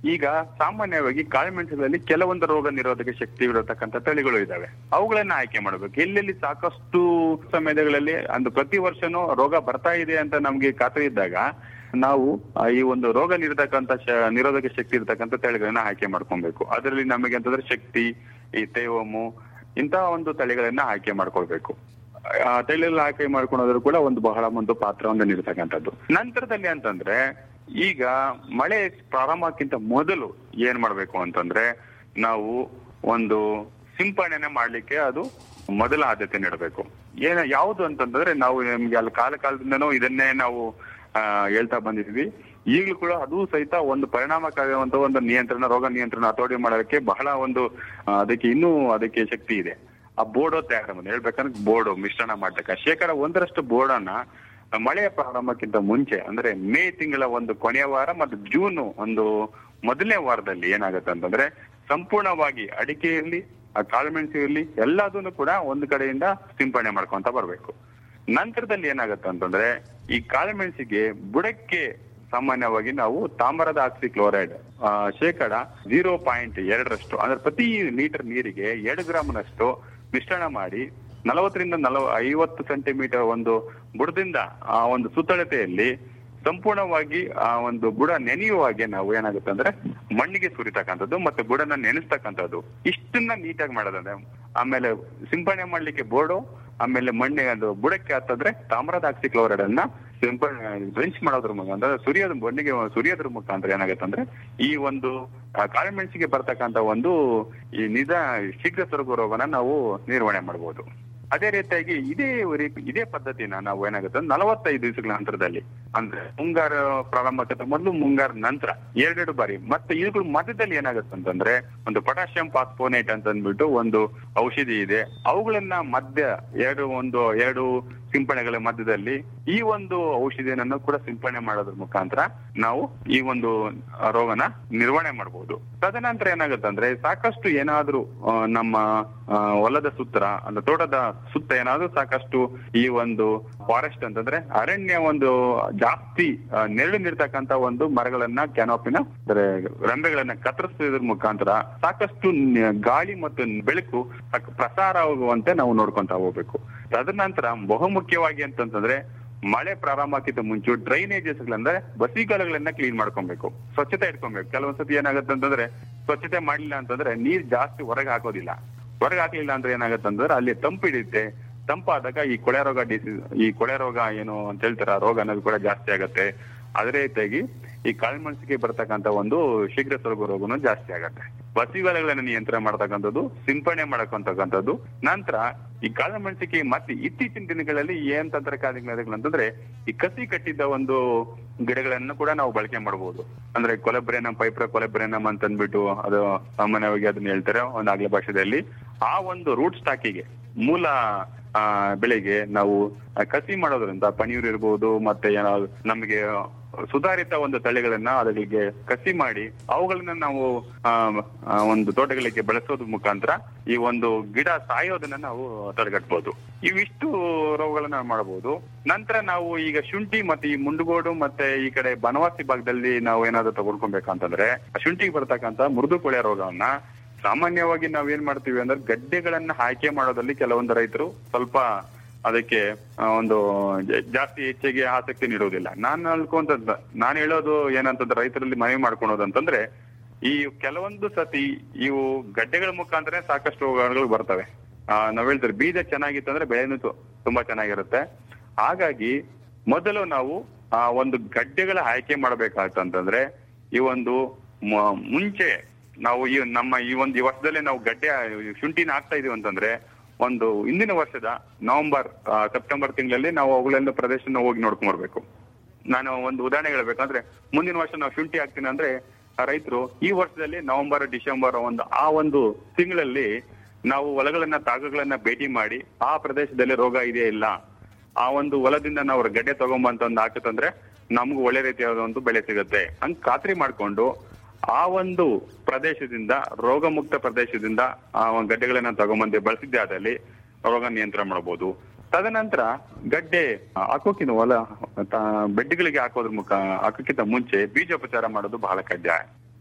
G: ಈಗ ಸಾಮಾನ್ಯವಾಗಿ ಕಾಳುಮೆಣಸುಗಳಲ್ಲಿ ಕೆಲವೊಂದು ರೋಗ ನಿರೋಧಕ ಶಕ್ತಿ ಇರತಕ್ಕಂತ ತಳಿಗಳು ಇದಾವೆ ಅವುಗಳನ್ನ ಆಯ್ಕೆ ಮಾಡಬೇಕು ಎಲ್ಲೆಲ್ಲಿ ಸಾಕಷ್ಟು ಸಮಯಗಳಲ್ಲಿ ಒಂದು ಪ್ರತಿ ವರ್ಷನೂ ರೋಗ ಬರ್ತಾ ಇದೆ ಅಂತ ನಮ್ಗೆ ಖಾತ್ರಿ ಇದ್ದಾಗ ನಾವು ಆ, ಈ ಒಂದು ರೋಗ ನಿರೋಧಕಂತ ಶ- ನಿರೋಧಕ ಶಕ್ತಿ ಇರತಕ್ಕಂತ ತಳಿಗಳನ್ನ ಆಯ್ಕೆ ಮಾಡ್ಕೊಬೇಕು ಅದರಲ್ಲಿ ನಮಗೆ ಅಂತಂದ್ರೆ ಶಕ್ತಿ ಈ ತೇವಮು ಇಂತಹ ಒಂದು ತಳಿಗಳನ್ನ ಆಯ್ಕೆ ಮಾಡ್ಕೊಳ್ಬೇಕು ಆ ತಳಿಗಳ ಆಯ್ಕೆ ಮಾಡ್ಕೊಳೋದ್ರು ಕೂಡ ಒಂದು ಬಹಳ ಒಂದು ಪಾತ್ರವನ್ನು ನೀಡತಕ್ಕಂಥದ್ದು ನಂತರದಲ್ಲಿ ಅಂತಂದ್ರೆ ಈಗ ಮಳೆ ಪ್ರಾರಂಭಕ್ಕಿಂತ ಮೊದಲು ಏನ್ ಮಾಡ್ಬೇಕು ಅಂತಂದ್ರೆ ನಾವು ಒಂದು ಸಿಂಪಡಣೆ ಮಾಡ್ಲಿಕ್ಕೆ ಅದು ಮೊದಲ ಆದ್ಯತೆ ನೀಡಬೇಕು ಏನ ಯಾವುದು ಅಂತಂದ್ರೆ ನಾವು ನಿಮ್ಗೆ ಅಲ್ಲಿ ಕಾಲ ಕಾಲದಿಂದನೂ ಇದನ್ನೇ ನಾವು ಆ, ಹೇಳ್ತಾ ಬಂದಿದ್ವಿ ಈಗಲೂ ಕೂಡ ಅದು ಸಹಿತ ಒಂದು ಪರಿಣಾಮಕಾರಿಯಾದಂತ ಒಂದು ನಿಯಂತ್ರಣ ರೋಗ ನಿಯಂತ್ರಣ ಹತೋಟಿ ಮಾಡೋದಕ್ಕೆ ಬಹಳ ಒಂದು ಆ, ಅದಕ್ಕೆ ಇನ್ನೂ ಅದಕ್ಕೆ ಶಕ್ತಿ ಇದೆ ಆ ಬೋರ್ಡೋ ತಯಾರ ಮಾಡಿ ಹೇಳ್ಬೇಕಂದ್ರೆ ಬೋರ್ಡು ಮಿಶ್ರಣ ಮಾಡ್ತಕ್ಕ ಶೇಕಡ ಒಂದರಷ್ಟು ಬೋರ್ಡನ್ನ ಮಳೆಯ ಪ್ರಾರಂಭಕ್ಕಿಂತ ಮುಂಚೆ ಅಂದ್ರೆ ಮೇ ತಿಂಗಳ ಒಂದು ಕೊನೆಯ ವಾರ ಮತ್ತು ಜೂನ್ ಒಂದು ಮೊದಲನೇ ವಾರದಲ್ಲಿ ಏನಾಗುತ್ತೆ ಅಂತಂದ್ರೆ ಸಂಪೂರ್ಣವಾಗಿ ಅಡಿಕೆಯಲ್ಲಿ ಆ ಕಾಳುಮೆಣಸು ಇರಲಿ ಎಲ್ಲದನ್ನು ಕೂಡ ಒಂದು ಕಡೆಯಿಂದ ಸಿಂಪಡಣೆ ಮಾಡ್ಕೊಂತ ಬರ್ಬೇಕು ನಂತರದಲ್ಲಿ ಏನಾಗುತ್ತೆ ಅಂತಂದ್ರೆ ಈ ಕಾಳುಮೆಣಸಿಗೆ ಬುಡಕ್ಕೆ ಸಾಮಾನ್ಯವಾಗಿ ನಾವು ತಾಮ್ರದ ಆಕ್ಸಿ ಕ್ಲೋರೈಡ್ ಶೇಕಡ ಜೀರೋ ಪಾಯಿಂಟ್ ಎರಡರಷ್ಟು ಅಂದ್ರೆ ಪ್ರತಿ ಲೀಟರ್ ನೀರಿಗೆ ಎರಡು ಗ್ರಾಮ್ನಷ್ಟು ಮಿಶ್ರಣ ಮಾಡಿ ನಲವತ್ತರಿಂದ ನಲವ ಐವತ್ತು ಸೆಂಟಿಮೀಟರ್ ಒಂದು ಬುಡದಿಂದ ಆ ಒಂದು ಸುತ್ತಳತೆಯಲ್ಲಿ ಸಂಪೂರ್ಣವಾಗಿ ಆ ಒಂದು ಬುಡ ನೆನೆಯುವಾಗೆ ನಾವು ಏನಾಗುತ್ತೆ ಅಂದ್ರೆ ಮಣ್ಣಿಗೆ ಸುರಿತಕ್ಕಂಥದ್ದು ಮತ್ತೆ ಬುಡನ ನೆನೆಸ್ತಕ್ಕಂಥದ್ದು ಇಷ್ಟನ್ನ ನೀಟಾಗಿ ಮಾಡೋದಂದ್ರೆ ಆಮೇಲೆ ಸಿಂಪಡಣೆ ಮಾಡ್ಲಿಕ್ಕೆ ಬೋರ್ಡು ಆಮೇಲೆ ಮಣ್ಣಿಗೆ ಅದು ಬುಡಕ್ಕೆ ಹತ್ತಂದ್ರೆ ತಾಮ್ರದ ಆಕ್ಸಿ ಕ್ಲೋರೈಡ್ ಅನ್ನ ಸಿಂಪಡಣೆ ಡ್ರೆಂಚ್ ಮಾಡೋದ್ರ ಮುಖಾಂತರ ಸುರಿಯೋದ್ರ ಮಣ್ಣಿಗೆ ಸುರಿಯೋದ್ರ ಮುಖಾಂತರ ಏನಾಗುತ್ತೆ ಅಂದ್ರೆ ಈ ಒಂದು ಆ ಕಾಳುಮೆಣಸಿಗೆ ಬರ್ತಕ್ಕಂತ ಒಂದು ಈ ನಿಧ ಶೀಘ್ರ ಸೊರಗು ರೋಗನ ನಾವು ನಿರ್ವಹಣೆ ಮಾಡಬಹುದು ಅದೇ ರೀತಿಯಾಗಿ ಇದೇ ರೀತಿ ಇದೇ ಪದ್ಧತಿನ ನಾವು ಏನಾಗುತ್ತೆ ಅಂದ್ರೆ ನಲವತ್ತೈದು ದಿವಸಗಳ ನಂತರದಲ್ಲಿ ಅಂದ್ರೆ ಮುಂಗಾರ ಪ್ರಾರಂಭಕ್ಕೆ ಮೊದಲು ಮುಂಗಾರ ನಂತರ ಎರಡೆರಡು ಬಾರಿ ಮತ್ತೆ ಇವುಗಳ ಮಧ್ಯದಲ್ಲಿ ಏನಾಗುತ್ತೆ ಅಂತಂದ್ರೆ ಒಂದು ಪೊಟ್ಯಾಷಿಯಂ ಫಾಸ್ಫೋನೇಟ್ ಅಂತ ಅಂದ್ಬಿಟ್ಟು ಒಂದು ಔಷಧಿ ಇದೆ ಅವುಗಳನ್ನ ಮಧ್ಯ ಎರಡು ಒಂದು ಎರಡು ಸಿಂಪಡಣೆಗಳ ಮಧ್ಯದಲ್ಲಿ ಈ ಒಂದು ಔಷಧಿಯನ್ನು ಕೂಡ ಸಿಂಪಡಣೆ ಮಾಡೋದ್ರ ಮುಖಾಂತರ ನಾವು ಈ ಒಂದು ಆ, ರೋಗನ ನಿರ್ವಹಣೆ ಮಾಡಬಹುದು ತದನಂತರ ಏನಾಗುತ್ತೆ ಅಂದ್ರೆ ಸಾಕಷ್ಟು ಏನಾದ್ರೂ ಆ, ನಮ್ಮ ಆ, ಹೊಲದ ಸುತ್ತ ಅಂದ್ರೆ ತೋಟದ ಸುತ್ತ ಏನಾದ್ರೂ ಸಾಕಷ್ಟು ಈ ಒಂದು ಫಾರೆಸ್ಟ್ ಅಂತಂದ್ರೆ ಅರಣ್ಯ ಒಂದು ಜಾಸ್ತಿ ಆ, ನೆರಳು ನೀಡ್ತಕ್ಕಂತ ಒಂದು ಮರಗಳನ್ನ ಕ್ಯಾನೋಪಿನ ಅಂದ್ರೆ ರೆಂಬೆಗಳನ್ನ ಕತ್ತರಿಸೋದ್ರ ಮುಖಾಂತರ ಸಾಕಷ್ಟು ನ- ಗಾಳಿ ಮತ್ತು ಬೆಳಕು ಸಾಕ್- ಪ್ರಸಾರ ಆಗುವಂತೆ ನಾವು ನೋಡ್ಕೊಂತ ಹೋಗ್ಬೇಕು ತದನಂತರ ಬಹುಮುಖ್ಯವಾಗಿ ಅಂತಂತಂದ್ರೆ ಮಳೆ ಪ್ರಾರಂಭಕ್ಕಿಂತ ಮುಂಚೆ ಡ್ರೈನೇಜಸ್ ಗಳಂದ್ರೆ ಬಸಿಗಾಲಗಳನ್ನ ಕ್ಲೀನ್ ಮಾಡ್ಕೊಬೇಕು ಸ್ವಚ್ಛತೆ ಇಟ್ಕೊಬೇಕು ಕೆಲವೊಂದ್ಸತಿ ಏನಾಗುತ್ತೆ ಅಂತಂದ್ರೆ ಸ್ವಚ್ಛತೆ ಮಾಡ್ಲಿಲ್ಲ ಅಂತಂದ್ರೆ ನೀರ್ ಜಾಸ್ತಿ ಹೊರಗೆ ಹಾಕೋದಿಲ್ಲ ಹೊರಗೆ ಹಾಕ್ಲಿಲ್ಲ ಅಂದ್ರೆ ಏನಾಗುತ್ತೆ ಅಂತಂದ್ರೆ ಅಲ್ಲಿ ತಂಪು ಹಿಡಿಯುತ್ತೆ ತಂಪಾದಾಗ ಈ ಕೊಳೆ ರೋಗ ಡಿಸೀಸ್ ಈ ಕೊಳೆ ರೋಗ ಏನು ಅಂತ ಹೇಳ್ತಾರೆ ಆ ರೋಗ ಅನ್ನೋದು ಕೂಡ ಜಾಸ್ತಿ ಆಗತ್ತೆ ಅದೇ ರೀತಿಯಾಗಿ ಈ ಕಾಳುಮೆಣಸಿಗೆ ಬರ್ತಕ್ಕಂತ ಒಂದು ಶೀಘ್ರ ಸೊರಗು ರೋಗನು ಜಾಸ್ತಿ ಆಗತ್ತೆ ಬಸಿಗಾಲಗಳನ್ನ ನಿಯಂತ್ರಣ ಮಾಡತಕ್ಕಂಥದ್ದು ಸಿಂಪಡಣೆ ಮಾಡಕ್ಕಂತಕ್ಕಂಥದ್ದು ನಂತರ ಈ ಕಾಳುಮೆಣಸಿಗೆ ಮತ್ತೆ ಇತ್ತೀಚಿನ ದಿನಗಳಲ್ಲಿ ಏನ್ ತಂತ್ರಜ್ಞಾನಗಳು ಅಂತಂದ್ರೆ ಈ ಕಸಿ ಕಟ್ಟಿದ್ದ ಒಂದು ಗಿಡಗಳನ್ನು ಕೂಡ ನಾವು ಬಳಕೆ ಮಾಡಬಹುದು ಅಂದ್ರೆ ಕೊಲೆಬ್ರೇನಮ್ ಪೈಪ್ರ ಕೊಲೆಬ್ರೇನಮ್ ಅಂತ ಅಂದ್ಬಿಟ್ಟು ಅದು ಸಾಮಾನ್ಯವಾಗಿ ಅದನ್ನ ಹೇಳ್ತಾರೆ ಒಂದು ಆಂಗ್ಲ ಭಾಷೆಯಲ್ಲಿ ಆ ಒಂದು ರೂಟ್ ಸ್ಟಾಕಿಗೆ ಮೂಲ ಆ ಬೆಳೆಗೆ ನಾವು ಆ, ಕಸಿ ಮಾಡೋದ್ರಿಂದ ಪನೀರ್ ಇರ್ಬೋದು ಮತ್ತೆ ಏನಾದ್ರು ನಮಗೆ ಸುಧಾರಿತ ಒಂದು ತಳಿಗಳನ್ನ ಅದಕ್ಕೆ ಕಸಿ ಮಾಡಿ ಅವುಗಳನ್ನ ನಾವು ಆ, ಆ, ಒಂದು ತೋಟಗಳಿಗೆ ಬೆಳೆಸೋದ್ರ ಮುಖಾಂತರ ಈ ಒಂದು ಗಿಡ ಸಾಯೋದನ್ನ ನಾವು ತಡೆಗಟ್ಬೋದು ಇವಿಷ್ಟು ರೋಗಗಳನ್ನ ಮಾಡಬಹುದು ನಂತರ ನಾವು ಈಗ ಶುಂಠಿ ಮತ್ತೆ ಈ ಮುಂಡುಗೋಡು ಮತ್ತೆ ಈ ಕಡೆ ಬನವಾಸಿ ಭಾಗದಲ್ಲಿ ನಾವು ಏನಾದ್ರು ತಗೊಳ್ಕೊಬೇಕಂತಂದ್ರೆ ಆ ಶುಂಠಿಗೆ ಬರ್ತಕ್ಕಂತ ಮೃದು ಕೊಳೆ ರೋಗವನ್ನ ಸಾಮಾನ್ಯವಾಗಿ ನಾವ್ ಏನ್ ಮಾಡ್ತೀವಿ ಅಂದ್ರೆ ಗಡ್ಡೆಗಳನ್ನ ಆಯ್ಕೆ ಮಾಡೋದಲ್ಲಿ ಕೆಲವೊಂದು ರೈತರು ಸ್ವಲ್ಪ ಅದಕ್ಕೆ ಆ, ಒಂದು ಜ- ಜಾಸ್ತಿ ಹೆಚ್ಚಿಗೆ ಆಸಕ್ತಿ ನೀಡುವುದಿಲ್ಲ ನಾನು ಅನ್ಕೊಂತ ನಾನು ಹೇಳೋದು ಏನಂತಂದ್ರೆ ರೈತರಲ್ಲಿ ಮನವಿ ಮಾಡ್ಕೊಳೋದು ಅಂತಂದ್ರೆ ಈ ಕೆಲವೊಂದು ಸತಿ ಇವು ಗಡ್ಡೆಗಳ ಮುಖಾಂತರ ಸಾಕಷ್ಟು ರೋಗಗಳು ಬರ್ತವೆ ಆ, ನಾವ್ ಹೇಳ್ತಾರೆ ಬೀಜ ಚೆನ್ನಾಗಿತ್ತಂದ್ರೆ ಬೆಳೆನೂ ತು- ತುಂಬಾ ಚೆನ್ನಾಗಿರುತ್ತೆ ಹಾಗಾಗಿ ಮೊದಲು ನಾವು ಆ ಒಂದು ಗಡ್ಡೆಗಳ ಆಯ್ಕೆ ಮಾಡ್ಬೇಕಾಗ್ತಂತಂದ್ರೆ ಈ ಒಂದು ಮ- ಮುಂಚೆ ನಾವು ಈ ನಮ್ಮ ಈ ಒಂದು ಈ ವರ್ಷದಲ್ಲಿ ನಾವು ಗಡ್ಡೆ ಶುಂಠಿನ ಹಾಕ್ತಾ ಇದೀವಿ ಅಂತಂದ್ರೆ ಒಂದು ಹಿಂದಿನ ವರ್ಷದ ನವೆಂಬರ್ ಆ, ಸೆಪ್ಟೆಂಬರ್ ತಿಂಗಳಲ್ಲಿ ನಾವು ಅವುಗಳೆಲ್ಲ ಪ್ರದೇಶನ ಹೋಗಿ ನೋಡ್ಕೊಂಡ್ ಬರ್ಬೇಕು ನಾನು ಒಂದು ಉದಾಹರಣೆ ಹೇಳ್ಬೇಕಂದ್ರೆ ಮುಂದಿನ ವರ್ಷ ನಾವು ಶುಂಠಿ ಹಾಕ್ತೀನಿ ಅಂದ್ರೆ ಆ ರೈತರು ಈ ವರ್ಷದಲ್ಲಿ ನವೆಂಬರ್ ಡಿಸೆಂಬರ್ ಒಂದು ಆ ಒಂದು ತಿಂಗಳಲ್ಲಿ ನಾವು ಹೊಲಗಳನ್ನ ತಾಗಗಳನ್ನ ಭೇಟಿ ಮಾಡಿ ಆ ಪ್ರದೇಶದಲ್ಲಿ ರೋಗ ಇದೆಯಾ ಇಲ್ಲ ಆ ಒಂದು ಹೊಲದಿಂದ ನಾವು ಗಡ್ಡೆ ತಗೊಂಬಂತ ಒಂದು ಹಾಕತ್ತಂದ್ರೆ ನಮ್ಗೆ ಒಳ್ಳೆ ರೀತಿಯಾದ ಒಂದು ಬೆಳೆ ಸಿಗುತ್ತೆ ಹಂಗ್ ಖಾತ್ರಿ ಮಾಡ್ಕೊಂಡು ಆ ಒಂದು ಪ್ರದೇಶದಿಂದ ರೋಗ ಮುಕ್ತ ಪ್ರದೇಶದಿಂದ ಆ ಒಂದು ಗಡ್ಡೆಗಳನ್ನ ತಗೊಂಬಂದು ಬಳಸಿದ್ದೆ ಆದಲ್ಲಿ ರೋಗ ನಿಯಂತ್ರಣ ಮಾಡಬಹುದು ತದನಂತರ ಗಡ್ಡೆ ಹಾಕೋಕ್ಕಿಂತ ಹೊಲ ತ- ಬೆಡ್ಗಳಿಗೆ ಹಾಕೋದ್ರ ಮುಖ ಹಾಕೋಕ್ಕಿಂತ ಮುಂಚೆ ಬೀಜೋಪಚಾರ ಮಾಡೋದು ಬಹಳ ಕಡ್ಡಾಯ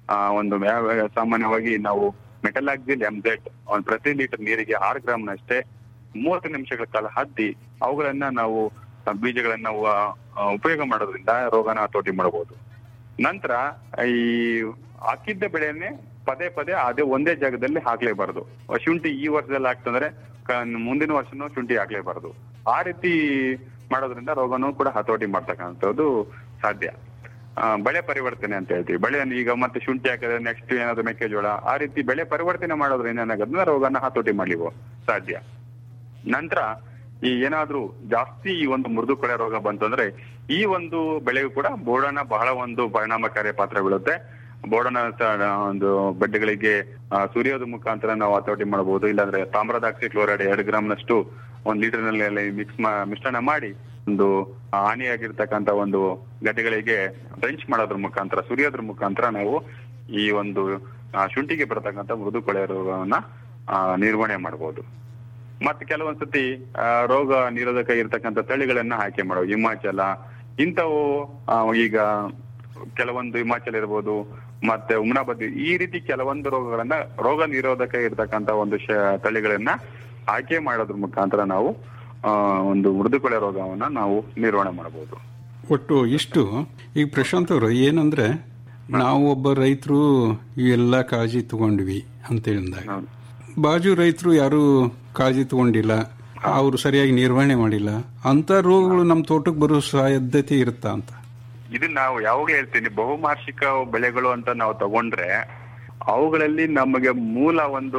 G: ಆ, ಒಂದು ವ್ಯಾ- ವ್ಯಾ- ಸಾಮಾನ್ಯವಾಗಿ ನಾವು ಮೆಟಲಾಕ್ಸಿಲ್ ಎಂಜೆಟ್ ಒಂದು ಪ್ರತಿ ಲೀಟರ್ ನೀರಿಗೆ ಆರು ಗ್ರಾಮ್ನಷ್ಟೇ ಮೂವತ್ತು ನಿಮಿಷಗಳ ಕಾಲ ಹದ್ದಿ ಅವುಗಳನ್ನ ನಾವು ಆ, ಬೀಜಗಳನ್ನ ನಾವು ಆ, ಆ, ಉಪಯೋಗ ಮಾಡೋದ್ರಿಂದ ರೋಗನ ಹತೋಟಿ ಮಾಡಬಹುದು ನಂತರ ಈ ಹಾಕಿದ್ದ ಬೆಳೆಯನ್ನೇ ಪದೇ ಪದೇ ಅದೇ ಒಂದೇ ಜಾಗದಲ್ಲಿ ಹಾಕ್ಲೇಬಾರ್ದು ಶುಂಠಿ ಈ ವರ್ಷದಲ್ಲಿ ಹಾಕ್ತಂದ್ರೆ ಕ- ಮುಂದಿನ ವರ್ಷನೂ ಶುಂಠಿ ಹಾಕ್ಲೇಬಾರ್ದು ಆ ರೀತಿ ಮಾಡೋದ್ರಿಂದ ರೋಗನೂ ಕೂಡ ಹತೋಟಿ ಮಾಡ್ತಕ್ಕಂಥದ್ದು ಸಾಧ್ಯ ಆ, ಬೆಳೆ ಪರಿವರ್ತನೆ ಅಂತ ಹೇಳ್ತೀವಿ ಬೆಳೆಯನ್ನು ಈಗ ಮತ್ತೆ ಶುಂಠಿ ಹಾಕಿದ್ರೆ ನೆಕ್ಸ್ಟ್ ಏನಾದ್ರು ಮೆಕ್ಕೆಜೋಳ ಆ ರೀತಿ ಬೆಳೆ ಪರಿವರ್ತನೆ ಮಾಡೋದ್ರಿಂದ ಏನಾಗುತ್ತೆ ರೋಗನ ಹತೋಟಿ ಮಾಡ್ಲಿಕ್ಕೆ ಸಾಧ್ಯ ನಂತರ ಈ ಏನಾದ್ರೂ ಜಾಸ್ತಿ ಈ ಒಂದು ಮೃದು ಕೊಳೆ ರೋಗ ಬಂತಂದ್ರೆ ಈ ಒಂದು ಬೆಳೆಗೂ ಕೂಡ ಬೋಡನ ಬಹಳ ಒಂದು ಪರಿಣಾಮಕಾರಿ ಪಾತ್ರ ಬೀಳುತ್ತೆ ಬೋಡನ ಸ- ಒಂದು ಬೆಡ್ಗಳಿಗೆ ಆ, ಸೂರ್ಯೋದ ಮುಖಾಂತರ ನಾವು ಹತೋಟಿ ಮಾಡಬಹುದು ಇಲ್ಲಾಂದ್ರೆ ತಾಮ್ರದಾಕ್ಸಿ ಕ್ಲೋರೈಡ್ ಎರಡು ಗ್ರಾಮ್ನಷ್ಟು ಒಂದ್ ಲೀಟರ್ ನಲ್ಲಿ ಮಿಕ್ಸ್ ಮಿಶ್ರಣ ಮಾಡಿ ಒಂದು ಹಾನಿಯಾಗಿರ್ತಕ್ಕಂತ ಒಂದು ಗಡ್ಡೆಗಳಿಗೆ ಡ್ರೆಂಚ್ ಮಾಡೋದ್ರ ಮುಖಾಂತರ ಸುರಿಯೋದ್ರ ಮುಖಾಂತರ ನಾವು ಈ ಒಂದು ಆ, ಶುಂಠಿಗೆ ಬರತಕ್ಕಂತ ಮೃದು ಕೊಳೆ ರೋಗವನ್ನ ಆ, ನಿರ್ವಹಣೆ ಮಾಡಬಹುದು ಮತ್ತೆ ಕೆಲವೊಂದ್ಸತಿ ಆ, ರೋಗ ನಿರೋಧಕ ಇರ್ತಕ್ಕಂಥ ತಳಿಗಳನ್ನ ಆಯ್ಕೆ ಮಾಡುವ ಹಿಮಾಚಲ ಇಂಥವು ಆ, ಈಗ ಕೆಲವೊಂದು ಹಿಮಾಚಲ ಇರ್ಬೋದು ಮತ್ತೆ ಉಮ್ನಾಬದಿ ಈ ರೀತಿ ಕೆಲವೊಂದು ರೋಗಗಳನ್ನ ರೋಗ ನಿರೋಧಕ ಇರ್ತಕ್ಕಂಥ ಒಂದು ಶ- ತಳಿಗಳನ್ನ ಆಯ್ಕೆ ಮಾಡೋದ್ರ ಮುಖಾಂತರ ನಾವು ಆ, ಒಂದು ಮೃದುಕೊಳೆ ರೋಗವನ್ನ ನಾವು ನಿರ್ವಹಣೆ ಮಾಡಬಹುದು
F: ಒಟ್ಟು ಇಷ್ಟು ಈಗ ಪ್ರಶಾಂತ್ ಅವರು ಏನಂದ್ರೆ ನಾವು ಒಬ್ಬ ರೈತರು ಇವೆಲ್ಲ ಕಾಳಜಿ ತಗೊಂಡ್ವಿ ಅಂತ ಹೇಳಿದಾಗ ಬಾಜು ರೈತರು ಯಾರು ಕಾಳಜಿ ತಗೊಂಡಿಲ್ಲ ಅವರು ಸರಿಯಾಗಿ ನಿರ್ವಹಣೆ ಮಾಡಿಲ್ಲ ಅಂತ ರೋಗಗಳು ನಮ್ಮ ತೋಟಕ್ಕೆ ಬರೋ ಸಾಧ್ಯತೆ ಇರುತ್ತಾ ಅಂತ
G: ಇದು ನಾವು ಯಾವಾಗ ಹೇಳ್ತೀನಿ ಬಹುವಾರ್ಷಿಕ ಬೆಳೆಗಳು ಅಂತ ನಾವು ತಗೊಂಡ್ರೆ ಅವುಗಳಲ್ಲಿ ನಮಗೆ ಮೂಲ ಒಂದು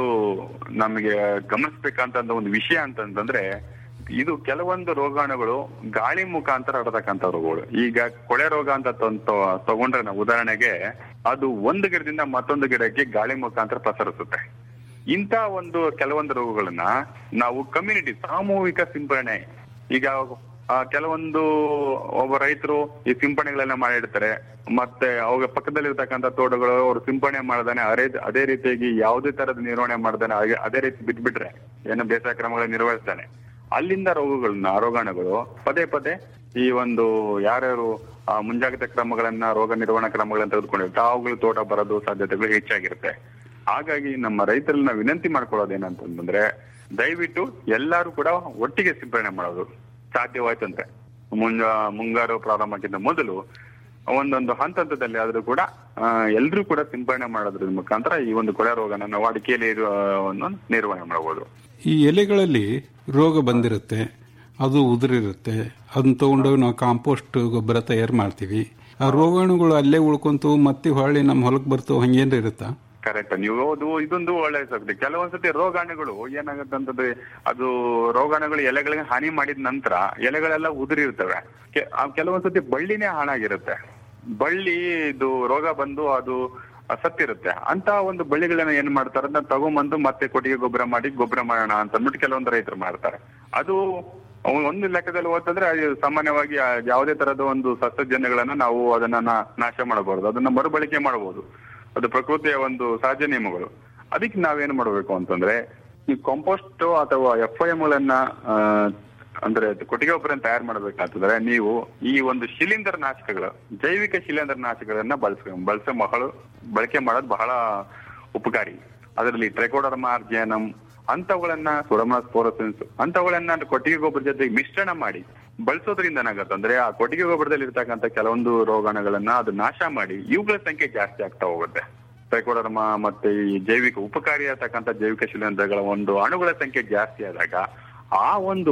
G: ನಮಗೆ ಗಮನಿಸ್ಬೇಕಂತ ಒಂದು ವಿಷಯ ಅಂತಂದ್ರೆ ಇದು ಕೆಲವೊಂದು ರೋಗಾಣುಗಳು ಗಾಳಿ ಮುಖಾಂತರ ಹರಡತಕ್ಕಂತ ರೋಗಗಳು ಈಗ ಕೊಳೆ ರೋಗ ಅಂತ ತೊ- ತೊ- ತಗೊಂಡ್ರೆ ನಾವು ಉದಾಹರಣೆಗೆ ಅದು ಒಂದು ಗಿಡದಿಂದ ಮತ್ತೊಂದು ಗಿಡಕ್ಕೆ ಗಾಳಿ ಮುಖಾಂತರ ಪ್ರಸರಿಸುತ್ತೆ ಇಂಥ ಒಂದು ಕೆಲವೊಂದು ರೋಗಗಳನ್ನ ನಾವು ಕಮ್ಯುನಿಟಿ ಸಾಮೂಹಿಕ ಸಿಂಪರಣೆ ಈಗ ಆ, ಕೆಲವೊಂದು ಒಬ್ಬ ರೈತರು ಈ ಸಿಂಪರಣೆಗಳೆಲ್ಲ ಮಾಡಿರ್ತಾರೆ ಮತ್ತೆ ಅವಾಗ ಪಕ್ಕದಲ್ಲಿರ್ತಕ್ಕಂಥ ತೋಟಗಳು ಅವರು ಸಿಂಪರಣೆ ಮಾಡ್ದಾನೆ ಅದೇ ಅದೇ ರೀತಿಯಾಗಿ ಯಾವುದೇ ತರದ ನಿರ್ವಹಣೆ ಮಾಡ್ದಾನೆ ಹಾಗೆ ಅದೇ ರೀತಿ ಬಿಟ್ಬಿಟ್ರೆ ಏನು ಬೇಸಾಯ ಕ್ರಮಗಳನ್ನ ನಿರ್ವಹಿಸ್ತಾನೆ ಅಲ್ಲಿಂದ ರೋಗಗಳನ್ನ ರೋಗಾಣುಗಳು ಪದೇ ಪದೇ ಈ ಒಂದು ಯಾರ್ಯಾರು ಆ, ಮುಂಜಾಗ್ರತಾ ಕ್ರಮಗಳನ್ನ ರೋಗ ನಿರ್ವಹಣಾ ಕ್ರಮಗಳನ್ನ ತೆಗೆದುಕೊಂಡಿರ್ತಾರೆ ಅವುಗಳು ತೋಟ ಬರೋದು ಸಾಧ್ಯತೆಗಳು ಹೆಚ್ಚಾಗಿರುತ್ತೆ ಹಾಗಾಗಿ ನಮ್ಮ ರೈತರಲ್ಲಿ ನಾವು ವಿನಂತಿ ಮಾಡ್ಕೊಳ್ಳೋದು ಏನಂತಂದ್ರೆ ದಯವಿಟ್ಟು ಎಲ್ಲರೂ ಕೂಡ ಒಟ್ಟಿಗೆ ಸಿಂಪರಣೆ ಮಾಡೋದು ಸಾಧ್ಯವಾಯ್ತಂತೆ ಮುಂಜ ಮುಂಗಾರು ಪ್ರಾರಂಭಕ್ಕಿಂತ ಮೊದಲು ಒಂದೊಂದು ಹಂತ ಹಂತದಲ್ಲಿ ಆದ್ರೂ ಕೂಡ ಎಲ್ಲರೂ ಕೂಡ ಸಿಂಪರಣೆ ಮಾಡೋದ್ರ ಮುಖಾಂತರ ಈ ಒಂದು ಕೊಳೆ ರೋಗನ ನಾವು ಅಡಿಕೆಯಲ್ಲಿ ಇರುವವನ್ನು ನಿರ್ವಹಣೆ ಮಾಡಬಹುದು
F: ಈ ಎಲೆಗಳಲ್ಲಿ ರೋಗ ಬಂದಿರುತ್ತೆ ಅದು ಉದುರಿರುತ್ತೆ ಅದನ್ನ ತಗೊಂಡೋಗಿ ನಾವು ಕಾಂಪೋಸ್ಟ್ ಗೊಬ್ಬರ ತಯಾರು ಮಾಡ್ತೀವಿ ಆ ರೋಗಾಣುಗಳು ಅಲ್ಲೇ ಉಳ್ಕೊಂತು ಮತ್ತೆ ಹೊಳ್ಳಿ ನಮ್ಮ ಹೊಲಕ್ಕೆ ಬರ್ತಾವ ಹಂಗೇನ್ರ ಇರುತ್ತಾ
G: ಕರೆಕ್ಟ್ ನೀವು ಅದು ಇದೊಂದು ಒಳ್ಳೆ ಸಬ್ಜೆಕ್ಟ್ ಕೆಲವೊಂದ್ಸತಿ ರೋಗಾಣುಗಳು ಏನಾಗುತ್ತೆ ಅಂತಂದ್ರೆ ಅದು ರೋಗಾಣುಗಳು ಎಲೆಗಳಿಗೆ ಹಾನಿ ಮಾಡಿದ ನಂತರ ಎಲೆಗಳೆಲ್ಲ ಉದುರಿರ್ತವೆ ಕೆ- ಆ ಕೆಲವೊಂದ್ಸತಿ ಬಳ್ಳಿನೇ ಹಾಳಾಗಿರುತ್ತೆ ಬಳ್ಳಿ ಇದು ರೋಗ ಬಂದು ಅದು ಸತ್ತಿರುತ್ತೆ ಅಂತ ಒಂದು ಬಳ್ಳಿಗಳನ್ನ ಏನ್ ಮಾಡ್ತಾರೆ ಅದನ್ನ ತಗೊಂಬಂದು ಮತ್ತೆ ಕೊಟ್ಟಿಗೆ ಗೊಬ್ಬರ ಮಾಡಿ ಗೊಬ್ಬರ ಮಾಡೋಣ ಅಂತ ಅಂದ್ಬಿಟ್ಟು ಕೆಲವೊಂದು ರೈತರು ಮಾಡ್ತಾರೆ ಅದು ಅವ್- ಒಂದು ಲೆಕ್ಕದಲ್ಲಿ ಓದಿದ್ರೆ ಅದು ಸಾಮಾನ್ಯವಾಗಿ ಆ ಯಾವುದೇ ತರದ ಒಂದು ಸಸ್ಯಜನ್ಯಗಳನ್ನ ನಾವು ಅದನ್ನ ನಾ- ನಾಶ ಮಾಡಬಾರದು ಅದನ್ನ ಮರುಬಳಕೆ ಮಾಡಬಹುದು ಅದು ಪ್ರಕೃತಿಯ ಒಂದು ಸಹಜ ನಿಯಮಗಳು ಅದಕ್ಕೆ ನಾವೇನ್ ಮಾಡಬೇಕು ಅಂತಂದ್ರೆ ಈ ಕಾಂಪೋಸ್ಟ್ ಅಥವಾ ಎಫ್ ಐ ಗಳನ್ನ ಆ, ಅಂದ್ರೆ ಅದು ಕೊಟ್ಟಿಗೆ ಗೊಬ್ಬರ ತಯಾರು ಮಾಡ್ಬೇಕಾಗ್ತದ್ರೆ ನೀವು ಈ ಒಂದು ಶಿಲೀಂಧ್ರ ನಾಶಕಗಳು ಜೈವಿಕ ಶಿಲೀಂಧ್ರ ನಾಶಕಗಳನ್ನ ಬಳಸ ಬಳಸ ಮಗಳು ಬಳಕೆ ಮಾಡೋದು ಬಹಳ ಉಪಕಾರಿ ಅದರಲ್ಲಿ ಟ್ರೆಕೋಡರ್ಮಾ ಅರ್ಜಿಯನಮ್ ಅಂತವುಗಳನ್ನ ಸುಡಮಸ್ ಫೋರಸೆನ್ಸ್ ಅಂತವುಗಳನ್ನ ಕೊಟ್ಟಿಗೆ ಗೊಬ್ಬರ ಜೊತೆಗೆ ಮಿಶ್ರಣ ಮಾಡಿ ಬಳಸೋದ್ರಿಂದ ಏನಾಗುತ್ತೆ ಅಂದ್ರೆ ಆ ಕೊಟ್ಟಿಗೆ ಗೊಬ್ಬರದಲ್ಲಿ ಇರ್ತಕ್ಕಂಥ ಕೆಲವೊಂದು ರೋಗಾಣುಗಳನ್ನ ಅದು ನಾಶ ಮಾಡಿ ಇವುಗಳ ಸಂಖ್ಯೆ ಜಾಸ್ತಿ ಆಗ್ತಾ ಹೋಗುತ್ತೆ ಟ್ರೈಕೋಡರ್ಮ ಮತ್ತೆ ಈ ಜೈವಿಕ ಉಪಕಾರಿ ಆಗ್ತಕ್ಕಂಥ ಜೈವಿಕ ಶಿಲೀಂಧ್ರಗಳ ಒಂದು ಅಣುಗಳ ಸಂಖ್ಯೆ ಜಾಸ್ತಿ ಆದಾಗ ಆ ಒಂದು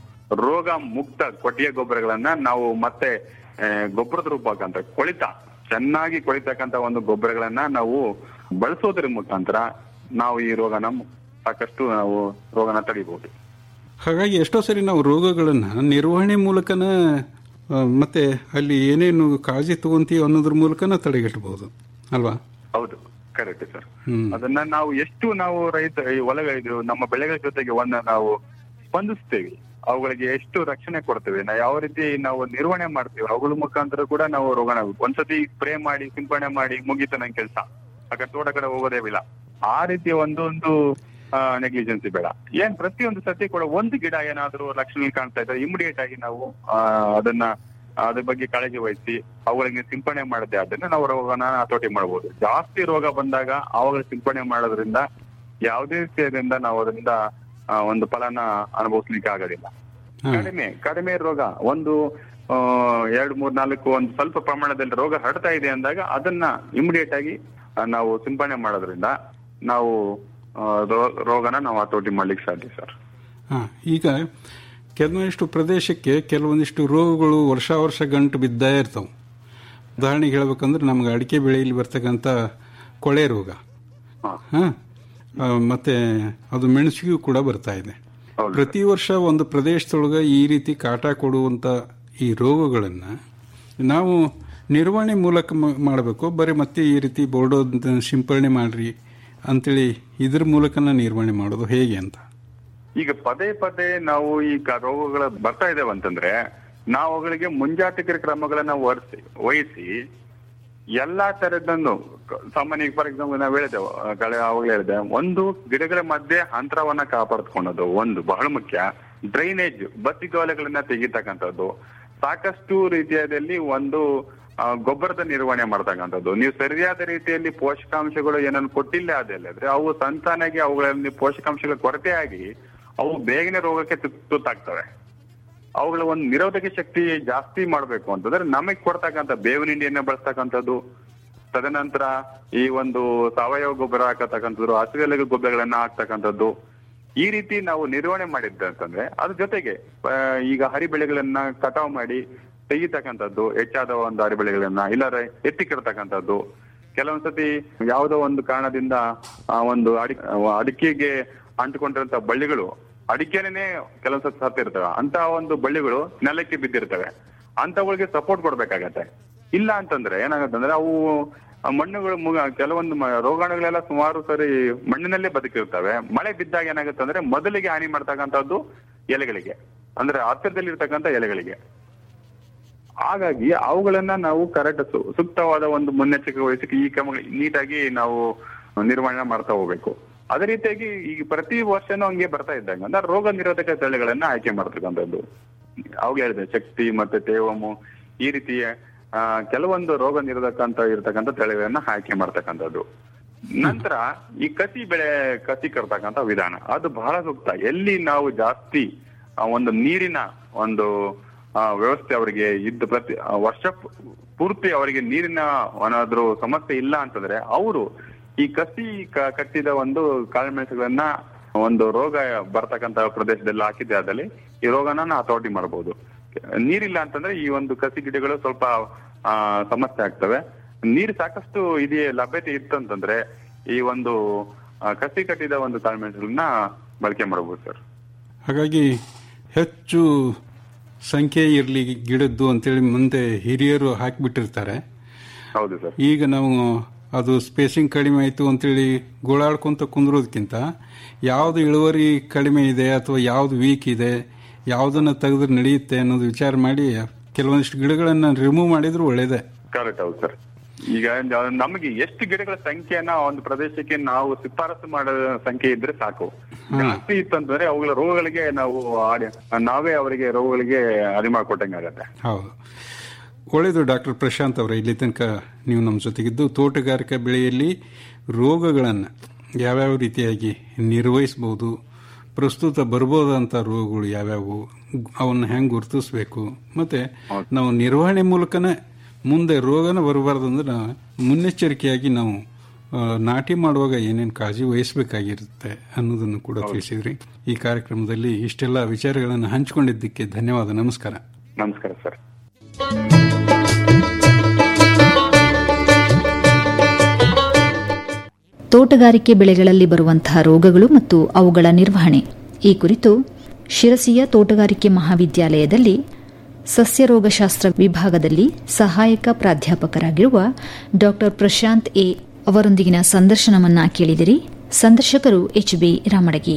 G: ರೋಗ ಮುಕ್ತ ಕೊಟ್ಟಿಗೆ ಗೊಬ್ಬರಗಳನ್ನ ನಾವು ಮತ್ತೆ ಆ, ಗೊಬ್ಬರದ ರೂಪಕ್ಕಂತ ಕೊಳಿತ ಚೆನ್ನಾಗಿ ಕೊಳಿತಕ್ಕಂತ ಒಂದು ಗೊಬ್ಬರಗಳನ್ನ ನಾವು ಬಳಸೋದ್ರ ಮುಖಾಂತರ ನಾವು ಈ ರೋಗನ ಸಾಕಷ್ಟು ನಾವು ರೋಗನ ತಡಿಬಹುದು
F: ಹಾಗಾಗಿ ಎಷ್ಟೋ ಸರಿ ನಾವು ರೋಗಗಳನ್ನ ನಿರ್ವಹಣೆ ಮೂಲಕನ ಆ, ಮತ್ತೆ ಅಲ್ಲಿ ಏನೇನು ಕಾಳಜಿ ತಗೊಂತೀವಿ ಅನ್ನೋದ್ರ ಮೂಲಕನ ತಡೆಗಟ್ಟಬಹುದು ಅಲ್ವಾ
G: ಹೌದು ಕರೆಕ್ಟ್ ಸರ್
F: ಹ್ಮ್
G: ಅದನ್ನ ನಾವು ಎಷ್ಟು ನಾವು ರೈತ ಈ ಹೊಲಗ ಇದು ನಮ್ಮ ಬೆಳೆಗಳ ಜೊತೆಗೆ ಒಂದ ನಾವು ಸ್ಪಂದಿಸ್ತೇವೆ ಅವುಗಳಿಗೆ ಎಷ್ಟು ರಕ್ಷಣೆ ಕೊಡ್ತೇವೆ ನಾವು ಯಾವ ರೀತಿ ನಾವು ನಿರ್ವಹಣೆ ಮಾಡ್ತೀವಿ ಅವುಗಳ ಮುಖಾಂತರ ಕೂಡ ನಾವು ರೋಗಣ ಒಂದ್ಸತಿ ಸ್ಪ್ರೇ ಮಾಡಿ ಸಿಂಪಡಣೆ ಮಾಡಿ ಮುಗೀತು ನನ್ ಕೆಲಸ ಆಗ ತೋಟ ಕಡೆ ಹೋಗೋದೇ ಇಲ್ಲ ಆ ರೀತಿಯ ಒಂದೊಂದು ನೆಗ್ಲಿಜೆನ್ಸಿ ಬೇಡ ಏನ್ ಪ್ರತಿಯೊಂದು ಸತಿ ಕೂಡ ಒಂದು ಗಿಡ ಏನಾದ್ರೂ ಲಕ್ಷಣ ಕಾಣ್ತಾ ಇದ್ರೆ ಇಮಿಡಿಯೇಟ್ ಆಗಿ ನಾವು ಆ, ಅದನ್ನ ಅದ್ರ ಬಗ್ಗೆ ಕಾಳಜಿ ವಹಿಸಿ ಅವುಗಳಿಗೆ ಸಿಂಪಡಣೆ ಮಾಡದೆ ಆದ್ರೆ ನಾವು ರೋಗನ ಹತೋಟಿ ಮಾಡಬಹುದು ಜಾಸ್ತಿ ರೋಗ ಬಂದಾಗ ಅವಾಗ ಸಿಂಪಡಣೆ ಮಾಡೋದ್ರಿಂದ ಯಾವುದೇ ರೀತಿಯಿಂದ ನಾವು ಅದರಿಂದ ಆ, ಒಂದು ಫಲನ ಅನುಭವಿಸ್ಲಿಕ್ಕೆ ಆಗೋದಿಲ್ಲ ಕಡಿಮೆ ಕಡಿಮೆ ರೋಗ ಒಂದು ಆ, ಎರಡು ಮೂರ್ ನಾಲ್ಕು ಒಂದು ಸ್ವಲ್ಪ ಪ್ರಮಾಣದಲ್ಲಿ ರೋಗ ಹರಡ್ತಾ ಇದೆ ಅಂದಾಗ ಅದನ್ನ ಇಮಿಡಿಯೇಟ್ ಆಗಿ ಆ, ನಾವು ಸಿಂಪಡಣೆ ಮಾಡೋದ್ರಿಂದ ನಾವು ಆ, ರೋ- ರೋಗನ ನಾವು ಹತೋಟಿ ಮಾಡ್ಲಿಕ್ಕೆ ಸಾಧ್ಯ ಸರ್
F: ಹಾ ಈಗ ಕೆಲವೊಂದಿಷ್ಟು ಪ್ರದೇಶಕ್ಕೆ ಕೆಲವೊಂದಿಷ್ಟು ರೋಗಗಳು ವರ್ಷ ವರ್ಷ ಗಂಟು ಬಿದ್ದೇ ಇರ್ತಾವೆ ಉದಾಹರಣೆಗೆ ಹೇಳ್ಬೇಕಂದ್ರೆ ನಮ್ಗೆ ಅಡಿಕೆ ಬೆಳೆಯಲ್ಲಿ ಬರ್ತಕ್ಕಂಥ ಕೊಳೆ ರೋಗ ಹಾ ಆ, ಮತ್ತೆ ಅದು ಮೆಣಸಿಗೂ ಕೂಡ ಬರ್ತಾ ಇದೆ ಪ್ರತಿ ವರ್ಷ ಒಂದು ಪ್ರದೇಶದೊಳಗೆ ಈ ರೀತಿ ಕಾಟ ಕೊಡುವಂತ ಈ ರೋಗಗಳನ್ನ ನಾವು ನಿರ್ವಹಣೆ ಮೂಲಕ ಮಾಡಬೇಕು ಬರೀ ಮತ್ತೆ ಈ ರೀತಿ ಬೋರ್ಡೋ ಸಿಂಪರಣೆ ಮಾಡ್ರಿ ಅಂತೇಳಿ ಇದ್ರ ಮೂಲಕನ ನಿರ್ವಹಣೆ ಮಾಡೋದು ಹೇಗೆ ಅಂತ
G: ಈಗ ಪದೇ ಪದೇ ನಾವು ಈ ಕ- ರೋಗಗಳು ಬರ್ತಾ ಇದಾವೆ ಅಂತಂದ್ರೆ ನಾವು ಅವುಗಳಿಗೆ ಮುಂಜಾಗ್ರತೆ ಕ್ರಮಗಳನ್ನ ವಹಿಸಿ ವಹಿಸಿ ಎಲ್ಲಾ ತರದನ್ನು ಕ- ಸಾಮಾನ್ಯ ಫಾರ್ ಎಕ್ಸಾಂಪಲ್ ನಾವು ಹೇಳಿದೆವು ಆ, ಕಳೆ ಅವಾಗಲೇ ಹೇಳಿದೆ ಒಂದು ಗಿಡಗಳ ಮಧ್ಯೆ ಅಂತರವನ್ನ ಕಾಪಾಡ್ಕೊಳ್ಳೋದು ಒಂದು ಬಹಳ ಮುಖ್ಯ ಡ್ರೈನೇಜ್ ಬತ್ತಿಗಾಲಗಳನ್ನ ತೆಗಿತಕ್ಕಂಥದ್ದು ಸಾಕಷ್ಟು ರೀತಿಯಾದಲ್ಲಿ ಒಂದು ಆ, ಗೊಬ್ಬರದ ನಿರ್ವಹಣೆ ಮಾಡ್ತಕ್ಕಂಥದ್ದು ನೀವು ಸರಿಯಾದ ರೀತಿಯಲ್ಲಿ ಪೋಷಕಾಂಶಗಳು ಏನನ್ನು ಕೊಟ್ಟಿಲ್ಲ ಅದಿಲ್ಲದ್ರೆ ಅವು ಸಂತಾನಾಗಿ ಅವುಗಳಲ್ಲಿ ಪೋಷಕಾಂಶಗಳ ಕೊರತೆ ಆಗಿ ಅವು ಬೇಗನೆ ರೋಗಕ್ಕೆ ತುತ್- ತುತ್ತಾಗ್ತವೆ ಅವುಗಳ ಒಂದು ನಿರೋಧಕ ಶಕ್ತಿ ಜಾಸ್ತಿ ಮಾಡ್ಬೇಕು ಅಂತಂದ್ರೆ ನಮಗೆ ಕೊಡ್ತಕ್ಕಂಥ ಬೇವಿನ ಹಿಂಡಿಯನ್ನ ಬಳಸ್ತಕ್ಕಂಥದ್ದು ತದನಂತರ ಈ ಒಂದು ಸಾವಯವ ಗೊಬ್ಬರ ಹಾಕತಕ್ಕಂಥದ್ದು ಹಸುವೆಲೆಗೆ ಗೊಬ್ಬರಗಳನ್ನ ಹಾಕ್ತಕ್ಕಂಥದ್ದು ಈ ರೀತಿ ನಾವು ನಿರ್ವಹಣೆ ಮಾಡಿದ್ದೆ ಅಂತಂದ್ರೆ ಅದ್ರ ಜೊತೆಗೆ ಆ, ಈಗ ಹರಿಬೆಳೆಗಳನ್ನ ಕಟಾವ್ ಮಾಡಿ ತೆಗಿತಕ್ಕಂಥದ್ದು ಹೆಚ್ಚಾದ ಒಂದು ಹರಿಬೆಳೆಗಳನ್ನ ಇಲ್ಲಾರೆ ಎತ್ತಿ ಕೆಡ್ತಕ್ಕಂಥದ್ದು ಕೆಲವೊಂದ್ಸತಿ ಯಾವುದೋ ಒಂದು ಕಾರಣದಿಂದ ಆ ಒಂದು ಅಡಿ ಅಡಿಕೆಗೆ ಅಂಟುಕೊಂಡಿರುವಂತ ಬಳ್ಳಿಗಳು ಅಡಿಕೆನೇ ಕೆಲವೊಂದ್ಸತಿ ಸತ್ತಿರ್ತವೆ ಅಂತ ಒಂದು ಬಳ್ಳಿಗಳು ನೆಲಕ್ಕೆ ಬಿದ್ದಿರ್ತವೆ ಅಂತವುಗಳಿಗೆ ಸಪೋರ್ಟ್ ಕೊಡ್ಬೇಕಾಗತ್ತೆ ಇಲ್ಲ ಅಂತಂದ್ರೆ ಏನಾಗತ್ತಂದ್ರೆ ಅವು ಆ ಮಣ್ಣುಗಳು ಮುಗ- ಕೆಲವೊಂದು ಮ- ರೋಗಾಣುಗಳೆಲ್ಲ ಸುಮಾರು ಸರಿ ಮಣ್ಣಿನಲ್ಲೇ ಬದುಕಿರ್ತವೆ ಮಳೆ ಬಿದ್ದಾಗ ಏನಾಗುತ್ತೆ ಅಂದ್ರೆ ಮೊದಲಿಗೆ ಹಾನಿ ಮಾಡ್ತಕ್ಕಂಥದ್ದು ಎಲೆಗಳಿಗೆ ಅಂದ್ರೆ ಹತ್ತಿರದಲ್ಲಿ ಇರ್ತಕ್ಕಂಥ ಎಲೆಗಳಿಗೆ ಹಾಗಾಗಿ ಅವುಗಳನ್ನ ನಾವು ಕರೆಕ್ಟ್ ಸೂಕ್ತವಾದ ಒಂದು ಮುನ್ನೆಚ್ಚರಿಕೆ ವಹಿಸಿ ಈ ಕ್ರಮ ನೀಟಾಗಿ ನಾವು ನಿರ್ವಹಣೆ ಮಾಡ್ತಾ ಹೋಗ್ಬೇಕು ಅದೇ ರೀತಿಯಾಗಿ ಈಗ ಪ್ರತಿ ವರ್ಷನೂ ಹಂಗೆ ಬರ್ತಾ ಇದ್ದಂಗ ಅಂದ್ರೆ ರೋಗ ನಿರೋಧಕ ತಳಿಗಳನ್ನ ಆಯ್ಕೆ ಮಾಡ್ತಕ್ಕಂಥದ್ದು ಅವಾಗ ಹೇಳಿದೆ ಶಕ್ತಿ ಮತ್ತೆ ತೇವಮು ಈ ರೀತಿಯ ಆ, ಕೆಲವೊಂದು ರೋಗ ನಿರೋಧಕ ಅಂತ ಇರ್ತಕ್ಕಂಥ ತಳಿಗಳನ್ನ ಆಯ್ಕೆ ಮಾಡ್ತಕ್ಕಂಥದ್ದು ನಂತರ ಈ ಕಸಿ ಬೆಳೆ ಕಸಿ ಕರ್ತಕ್ಕಂಥ ವಿಧಾನ ಅದು ಬಹಳ ಸೂಕ್ತ ಎಲ್ಲಿ ನಾವು ಜಾಸ್ತಿ ಆ, ಒಂದು ನೀರಿನ ಒಂದು ಆ, ವ್ಯವಸ್ಥೆ ಅವರಿಗೆ ಇದ್ದು ಪ್ರತಿ ಆ, ವರ್ಷ ಪೂ- ಪೂರ್ತಿ ಅವರಿಗೆ ನೀರಿನ ಏನಾದ್ರೂ ಸಮಸ್ಯೆ ಇಲ್ಲ ಅಂತಂದ್ರೆ ಅವರು ಈ ಕಸಿ ಕ- ಕಟ್ಟಿದ ಒಂದು ಕಾಳುಮೆಣಸುಗಳನ್ನ ಒಂದು ರೋಗ ಬರ್ತಕ್ಕಂತ ಪ್ರದೇಶದಲ್ಲಿ ಹಾಕಿದ್ದೆ ಆದಲ್ಲಿ ಈ ರೋಗನ ನಾವು ಹತೋಟಿ ಮಾಡಬಹುದು ನೀರಿಲ್ಲ ಅಂತಂದ್ರೆ ಈ ಒಂದು ಕಸಿ ಗಿಡಗಳು ಸ್ವಲ್ಪ ಆ, ಸಮಸ್ಯೆ ಆಗ್ತವೆ ನೀರು ಸಾಕಷ್ಟು ಇದೆಯೇ ಲಭ್ಯತೆ ಇತ್ತು ಅಂತಂದ್ರೆ ಈ ಒಂದು ಆ, ಕಸಿ ಕಟ್ಟಿದ ಒಂದು ಕಾಳುಮೆಣಸುಗಳನ್ನ ಬಳಕೆ ಮಾಡಬಹುದು ಸರ್
F: ಹಾಗಾಗಿ ಹೆಚ್ಚು ಸಂಖ್ಯೆ ಇರಲಿ ಗಿಡದ್ದು ಅಂತೇಳಿ ಮುಂದೆ ಹಿರಿಯರು ಹಾಕಿಬಿಟ್ಟಿರ್ತಾರೆ
G: ಹೌದು ಸರ್
F: ಈಗ ನಾವು ಅದು ಸ್ಪೇಸಿಂಗ್ ಕಡಿಮೆ ಆಯಿತು ಅಂತೇಳಿ ಗೋಳಾಡ್ಕೊಂತ ಕುಂದ್ರೋದಕ್ಕಿಂತ ಯಾವುದು ಇಳುವರಿ ಕಡಿಮೆ ಇದೆ ಅಥವಾ ಯಾವುದು ವೀಕ್ ಇದೆ ಯಾವುದನ್ನು ತೆಗೆದ್ರೆ ನಡೆಯುತ್ತೆ ಅನ್ನೋದು ವಿಚಾರ ಮಾಡಿ ಕೆಲವೊಂದಿಷ್ಟು ಗಿಡಗಳನ್ನು ರಿಮೂವ್ ಮಾಡಿದ್ರು ಒಳ್ಳೇದೇ
G: ಕರೆಕ್ಟ್ ಹೌದು ಸರ್ ಈಗ ನ- ನಮಗೆ ಎಷ್ಟು ಗಿಡಗಳ ಸಂಖ್ಯೆಯನ್ನ ಒಂದು ಪ್ರದೇಶಕ್ಕೆ ನಾವು ಶಿಫಾರಸು ಮಾಡೋ ಸಂಖ್ಯೆ ಇದ್ರೆ ಸಾಕು ಜಾಸ್ತಿ ಇತ್ತಂತಂದ್ರೆ ಅವುಗಳ ರೋಗಗಳಿಗೆ ನಾವು ಆಡಿ- ನಾವೇ ಅವರಿಗೆ ರೋಗಗಳಿಗೆ ಅಡಿ ಮಾಡಿಕೊಟ್ಟಂಗಾಗತ್ತೆ
F: ಹೌದು ಒಳ್ಳೆಯದು ಡಾಕ್ಟರ್ ಪ್ರಶಾಂತ್ ಅವರ ಇಲ್ಲಿ ತನಕ ನೀವು ನಮ್ಮ ಜೊತೆಗಿದ್ದು ತೋಟಗಾರಿಕಾ ಬೆಳೆಯಲ್ಲಿ ರೋಗಗಳನ್ನು ಯಾವ್ಯಾವ ರೀತಿಯಾಗಿ ನಿರ್ವಹಿಸಬಹುದು ಪ್ರಸ್ತುತ ಬರ್ಬೋದಂಥ ರೋಗಗಳು ಯಾವ್ಯಾವು ಅವನ್ನ ಹೆಂಗೆ ಗುರುತಿಸ್ಬೇಕು ಮತ್ತೆ ನಾವು ನಿರ್ವಹಣೆ ಮೂಲಕನೇ ಮುಂದೆ ರೋಗನ ಬರಬಾರ್ದು ಅಂದ್ರೆ ನಾವು ಮುನ್ನೆಚ್ಚರಿಕೆಯಾಗಿ ನಾವು ಆ, ನಾಟಿ ಮಾಡುವಾಗ ಏನೇನು ಕಾಳಜಿ ವಹಿಸಬೇಕಾಗಿರುತ್ತೆ ಅನ್ನೋದನ್ನು ಕೂಡ ತಿಳಿಸಿದ್ರಿ ಈ ಕಾರ್ಯಕ್ರಮದಲ್ಲಿ ಇಷ್ಟೆಲ್ಲ ವಿಚಾರಗಳನ್ನು ಹಂಚಿಕೊಂಡಿದ್ದಕ್ಕೆ ಧನ್ಯವಾದ ನಮಸ್ಕಾರ
G: ನಮಸ್ಕಾರ ಸರ್
B: ತೋಟಗಾರಿಕೆ ಬೆಳೆಗಳಲ್ಲಿ ಬರುವಂತಹ ರೋಗಗಳು ಮತ್ತು ಅವುಗಳ ನಿರ್ವಹಣೆ ಈ ಕುರಿತು ಶಿರಸಿಯ ತೋಟಗಾರಿಕೆ ಮಹಾವಿದ್ಯಾಲಯದಲ್ಲಿ ಸಸ್ಯರೋಗಶಾಸ್ತ್ರ ವಿಭಾಗದಲ್ಲಿ ಸಹಾಯಕ ಪ್ರಾಧ್ಯಾಪಕರಾಗಿರುವ ಡಾ ಪ್ರಶಾಂತ್ ಎ ಅವರೊಂದಿಗಿನ ಸಂದರ್ಶನವನ್ನ ಕೇಳಿದಿರಿ ಸಂದರ್ಶಕರು ಎಚ್ ಬಿ ರಾಮಡಗಿ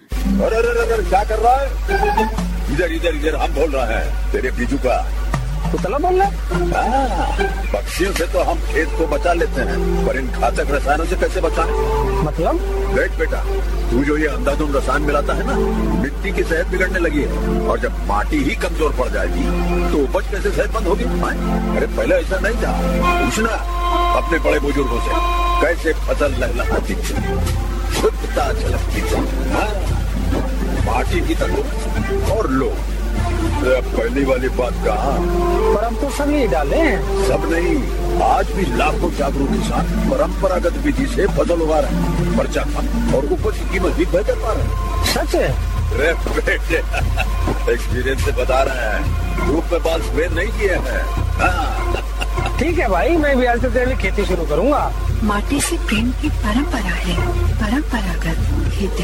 C: अरे अरे अरे अरे, क्या कर रहा है इधर इधर इधर हम बोल रहा है तेरे बीजू का
H: उतला बोल रहा
C: हाँ, पक्षियों से तो हम खेत को बचा लेते हैं पर इन घातक रसायनों से कैसे बचाएं?
H: मतलब
C: देख बेटा तू जो ये अंधाधुंध रसायन मिलाता है ना मिट्टी की सेहत बिगड़ने लगी है और जब माटी ही कमजोर पड़ जाएगी तो उपज कैसे सेहतमंद होगी हाँ? अरे पहले ऐसा नहीं था पूछना अपने बड़े बुजुर्गों से कैसे फसल लहलहाती थी शुद्धता झलकती थी हाँ? माटी की तंदुरुस्त और लोग अरे अब पहली वाली बात कहा
H: पर हम तो सब यही डाले हैं
C: सब नहीं आज भी लाखों जागरूक किसान परंपरागत विधि से फसल उगा रहे हैं खर्चा कम और उपज की कीमत भी बेहतर पा रहे हैं
H: सच है
C: अरे बेटे एक्सपीरियंस से बता रहे हैं धूप में बाल सफेद नहीं किए हैं हाँ,
H: ठीक है भाई मैं भी आज से तेरे लिए खेती शुरू करूंगा
I: माटी से प्रेम की परंपरा है परंपरागत खेती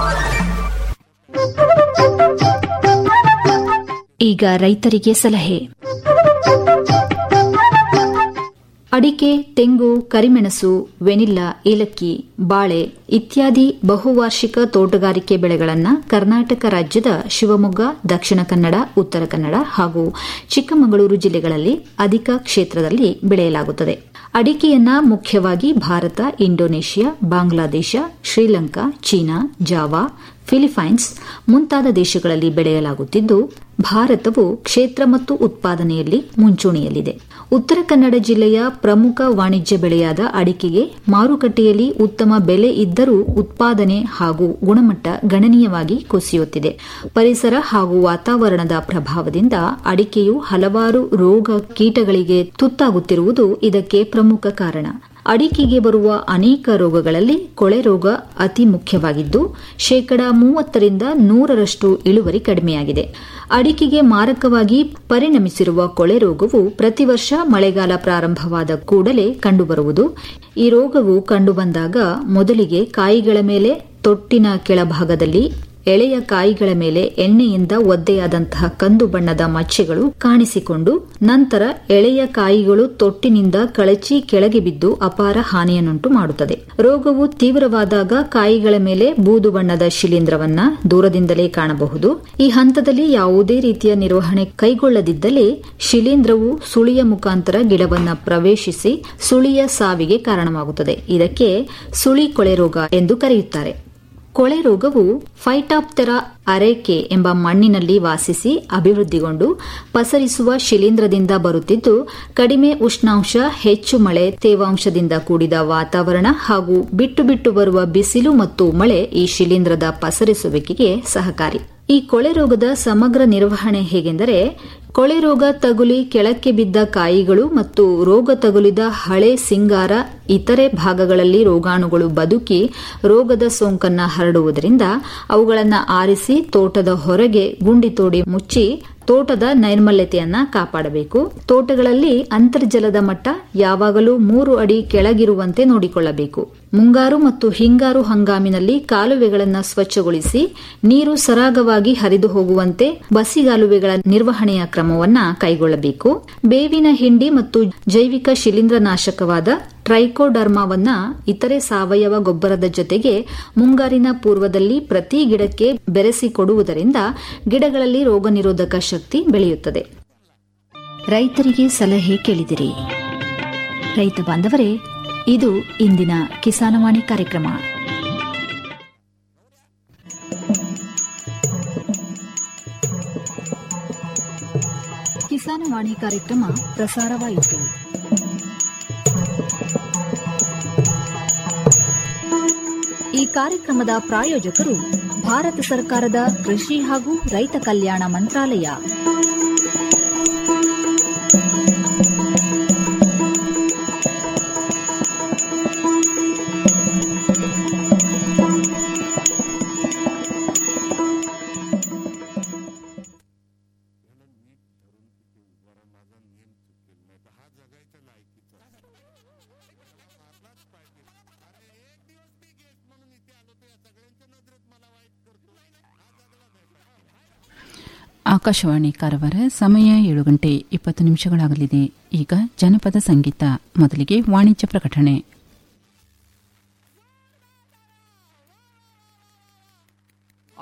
B: ಈಗ ರೈತರಿಗೆ ಸಲಹೆ ಅಡಿಕೆ ತೆಂಗು ಕರಿಮೆಣಸು ವೆನಿಲ್ಲಾ ಏಲಕ್ಕಿ ಬಾಳೆ ಇತ್ಯಾದಿ ಬಹುವಾರ್ಷಿಕ ತೋಟಗಾರಿಕೆ ಬೆಳೆಗಳನ್ನು ಕರ್ನಾಟಕ ರಾಜ್ಯದ ಶಿವಮೊಗ್ಗ ದಕ್ಷಿಣ ಕನ್ನಡ ಉತ್ತರ ಕನ್ನಡ ಹಾಗೂ ಚಿಕ್ಕಮಗಳೂರು ಜಿಲ್ಲೆಗಳಲ್ಲಿ ಅಧಿಕ ಕ್ಷೇತ್ರದಲ್ಲಿ ಬೆಳೆಯಲಾಗುತ್ತದೆ ಅಡಿಕೆಯನ್ನ ಮುಖ್ಯವಾಗಿ Bharata Indonesia Bangladesh Sri Lanka China Java Philippines ಮುಂತಾದ ದೇಶಗಳಲ್ಲಿ ಬೆಳೆಯಲಾಗುತ್ತಿದ್ದು ಭಾರತವು ಕ್ಷೇತ್ರ ಮತ್ತು ಉತ್ಪಾದನೆಯಲ್ಲಿ ಮುಂಚೂಣಿಯಲ್ಲಿದೆ ಉತ್ತರ ಕನ್ನಡ ಜಿಲ್ಲೆಯ ಪ್ರಮುಖ ವಾಣಿಜ್ಯ ಬೆಳೆಯಾದ ಅಡಿಕೆಗೆ ಮಾರುಕಟ್ಟೆಯಲ್ಲಿ ಉತ್ತಮ ಬೆಲೆ ಇದ್ದರೂ ಉತ್ಪಾದನೆ ಹಾಗೂ ಗುಣಮಟ್ಟ ಗಣನೀಯವಾಗಿ ಕುಸಿಯುತ್ತಿದೆ ಪರಿಸರ ಹಾಗೂ ವಾತಾವರಣದ ಪ್ರಭಾವದಿಂದ ಅಡಿಕೆಯು ಹಲವಾರು ರೋಗ ಕೀಟಗಳಿಗೆ ತುತ್ತಾಗುತ್ತಿರುವುದು ಇದಕ್ಕೆ ಪ್ರಮುಖ ಕಾರಣ ಅಡಿಕೆಗೆ ಬರುವ ಅನೇಕ ರೋಗಗಳಲ್ಲಿ ಕೊಳೆ ರೋಗ ಅತಿ ಮುಖ್ಯವಾಗಿದ್ದು ಶೇಕಡಾ ಮೂವತ್ತರಿಂದ ನೂರರಷ್ಟು ಇಳುವರಿ ಕಡಿಮೆಯಾಗಿದೆ ಅಡಿಕೆಗೆ ಮಾರಕವಾಗಿ ಪರಿಣಮಿಸಿರುವ ಕೊಳೆ ರೋಗವು ಪ್ರತಿ ವರ್ಷ ಮಳೆಗಾಲ ಪ್ರಾರಂಭವಾದ ಕೂಡಲೇ ಕಂಡುಬರುವುದು ಈ ರೋಗವು ಕಂಡುಬಂದಾಗ ಮೊದಲಿಗೆ ಕಾಯಿಗಳ ಮೇಲೆ ತೊಟ್ಟಿನ ಕೆಳಭಾಗದಲ್ಲಿ ಎಳೆಯ ಕಾಯಿಗಳ ಮೇಲೆ ಎಣ್ಣೆಯಿಂದ ಒದ್ದೆಯಾದಂತಹ ಕಂದು ಬಣ್ಣದ ಮಚ್ಚೆಗಳು ಕಾಣಿಸಿಕೊಂಡು ನಂತರ ಎಳೆಯ ಕಾಯಿಗಳು ತೊಟ್ಟಿನಿಂದ ಕಳಚಿ ಕೆಳಗೆ ಬಿದ್ದು ಅಪಾರ ಹಾನಿಯನ್ನುಂಟು ಮಾಡುತ್ತದೆ ರೋಗವು ತೀವ್ರವಾದಾಗ ಕಾಯಿಗಳ ಮೇಲೆ ಬೂದು ಬಣ್ಣದ ಶಿಲೀಂಧ್ರವನ್ನ ದೂರದಿಂದಲೇ ಕಾಣಬಹುದು ಈ ಹಂತದಲ್ಲಿ ಯಾವುದೇ ರೀತಿಯ ನಿರ್ವಹಣೆ ಕೈಗೊಳ್ಳದಿದ್ದಲ್ಲಿ ಶಿಲೀಂಧ್ರವು ಸುಳಿಯ ಮುಖಾಂತರ ಗಿಡವನ್ನ ಪ್ರವೇಶಿಸಿ ಸುಳಿಯ ಸಾವಿಗೆ ಕಾರಣವಾಗುತ್ತದೆ ಇದಕ್ಕೆ ಸುಳಿ ಕೊಳೆ ರೋಗ ಎಂದು ಕರೆಯುತ್ತಾರೆ ಕೊಳೆ ರೋಗವು ಫೈಟಾಪ್ತೆರಾ ಅರೇಕೆ ಎಂಬ ಮಣ್ಣಿನಲ್ಲಿ ವಾಸಿಸಿ ಅಭಿವೃದ್ಧಿಗೊಂಡು ಪಸರಿಸುವ ಶಿಲೀಂಧ್ರದಿಂದ ಬರುತ್ತಿದ್ದು ಕಡಿಮೆ ಉಷ್ಣಾಂಶ ಹೆಚ್ಚು ಮಳೆ ತೇವಾಂಶದಿಂದ ಕೂಡಿದ ವಾತಾವರಣ ಹಾಗೂ ಬಿಟ್ಟು ಬಿಟ್ಟು ಬರುವ ಬಿಸಿಲು ಮತ್ತು ಮಳೆ ಈ ಶಿಲೀಂಧ್ರದ ಪಸರಿಸುವಿಕೆಗೆ ಸಹಕಾರಿ ಈ ಕೊಳೆ ರೋಗದ ಸಮಗ್ರ ನಿರ್ವಹಣೆ ಹೇಗೆಂದರೆ ಕೊಳೆ ರೋಗ ತಗುಲಿ ಕೆಳಕ್ಕೆ ಬಿದ್ದ ಕಾಯಿಗಳು ಮತ್ತು ರೋಗ ತಗುಲಿದ ಹಳೆ ಸಿಂಗಾರ ಇತರೆ ಭಾಗಗಳಲ್ಲಿ ರೋಗಾಣುಗಳು ಬದುಕಿ ರೋಗದ ಸೋಂಕನ್ನ ಹರಡುವುದರಿಂದ ಅವುಗಳನ್ನು ಆರಿಸಿ ತೋಟದ ಹೊರಗೆ ಗುಂಡಿ ತೋಡಿ ಮುಚ್ಚಿ ತೋಟದ ನೈರ್ಮಲ್ಯತೆಯನ್ನ ಕಾಪಾಡಬೇಕು ತೋಟಗಳಲ್ಲಿ ಅಂತರ್ಜಲದ ಮಟ್ಟ ಯಾವಾಗಲೂ ಮೂರು ಅಡಿ ಕೆಳಗಿರುವಂತೆ ನೋಡಿಕೊಳ್ಳಬೇಕು ಮುಂಗಾರು ಮತ್ತು ಹಿಂಗಾರು ಹಂಗಾಮಿನಲ್ಲಿ ಕಾಲುವೆಗಳನ್ನು ಸ್ವಚ್ಛಗೊಳಿಸಿ ನೀರು ಸರಾಗವಾಗಿ ಹರಿದು ಹೋಗುವಂತೆ ಬಸಿಗಾಲುವೆಗಳ ನಿರ್ವಹಣೆಯ ಕ್ರಮವನ್ನ ಕೈಗೊಳ್ಳಬೇಕು ಬೇವಿನ ಹಿಂಡಿ ಮತ್ತು ಜೈವಿಕ ಶಿಲೀಂಧ್ರನಾಶಕವಾದ ಟ್ರೈಕೋಡರ್ಮಾವನ್ನ ಇತರೆ ಸಾವಯವ ಗೊಬ್ಬರದ ಜೊತೆಗೆ ಮುಂಗಾರಿನ ಪೂರ್ವದಲ್ಲಿ ಪ್ರತಿ ಗಿಡಕ್ಕೆ ಬೆರೆಸಿ ಕೊಡುವುದರಿಂದ ಗಿಡಗಳಲ್ಲಿ ರೋಗ ನಿರೋಧಕ ಶಕ್ತಿ ಬೆಳೆಯುತ್ತದೆ ರೈತರಿಗೆ ಸಲಹೆ ಕೇಳಿದಿರಿ ರೈತ ಬಾಂಧವರೇ ಇದು ಇಂದಿನ ಕಿಸಾನವಾಣಿ ಕಾರ್ಯಕ್ರಮ ಕಿಸಾನವಾಣಿ ಕಾರ್ಯಕ್ರಮ ಪ್ರಸಾರವಾಯಿತು ಈ ಕಾರ್ಯಕ್ರಮದ ಪ್ರಾಯೋಜಕರು ಭಾರತ ಸರ್ಕಾರದ ಕೃಷಿ ಹಾಗೂ ರೈತ ಕಲ್ಯಾಣ ಮಂತ್ರಾಲಯ
A: ಆಕಾಶವಾಣಿ ಕಾರವಾರ ಸಮಯ ಏಳು ಗಂಟೆ ಇಪ್ಪತ್ತು ನಿಮಿಷಗಳಾಗಲಿದೆ ಈಗ ಜನಪದ ಸಂಗೀತ ಮೊದಲಿಗೆ ವಾಣಿಜ್ಯ ಪ್ರಕಟಣೆ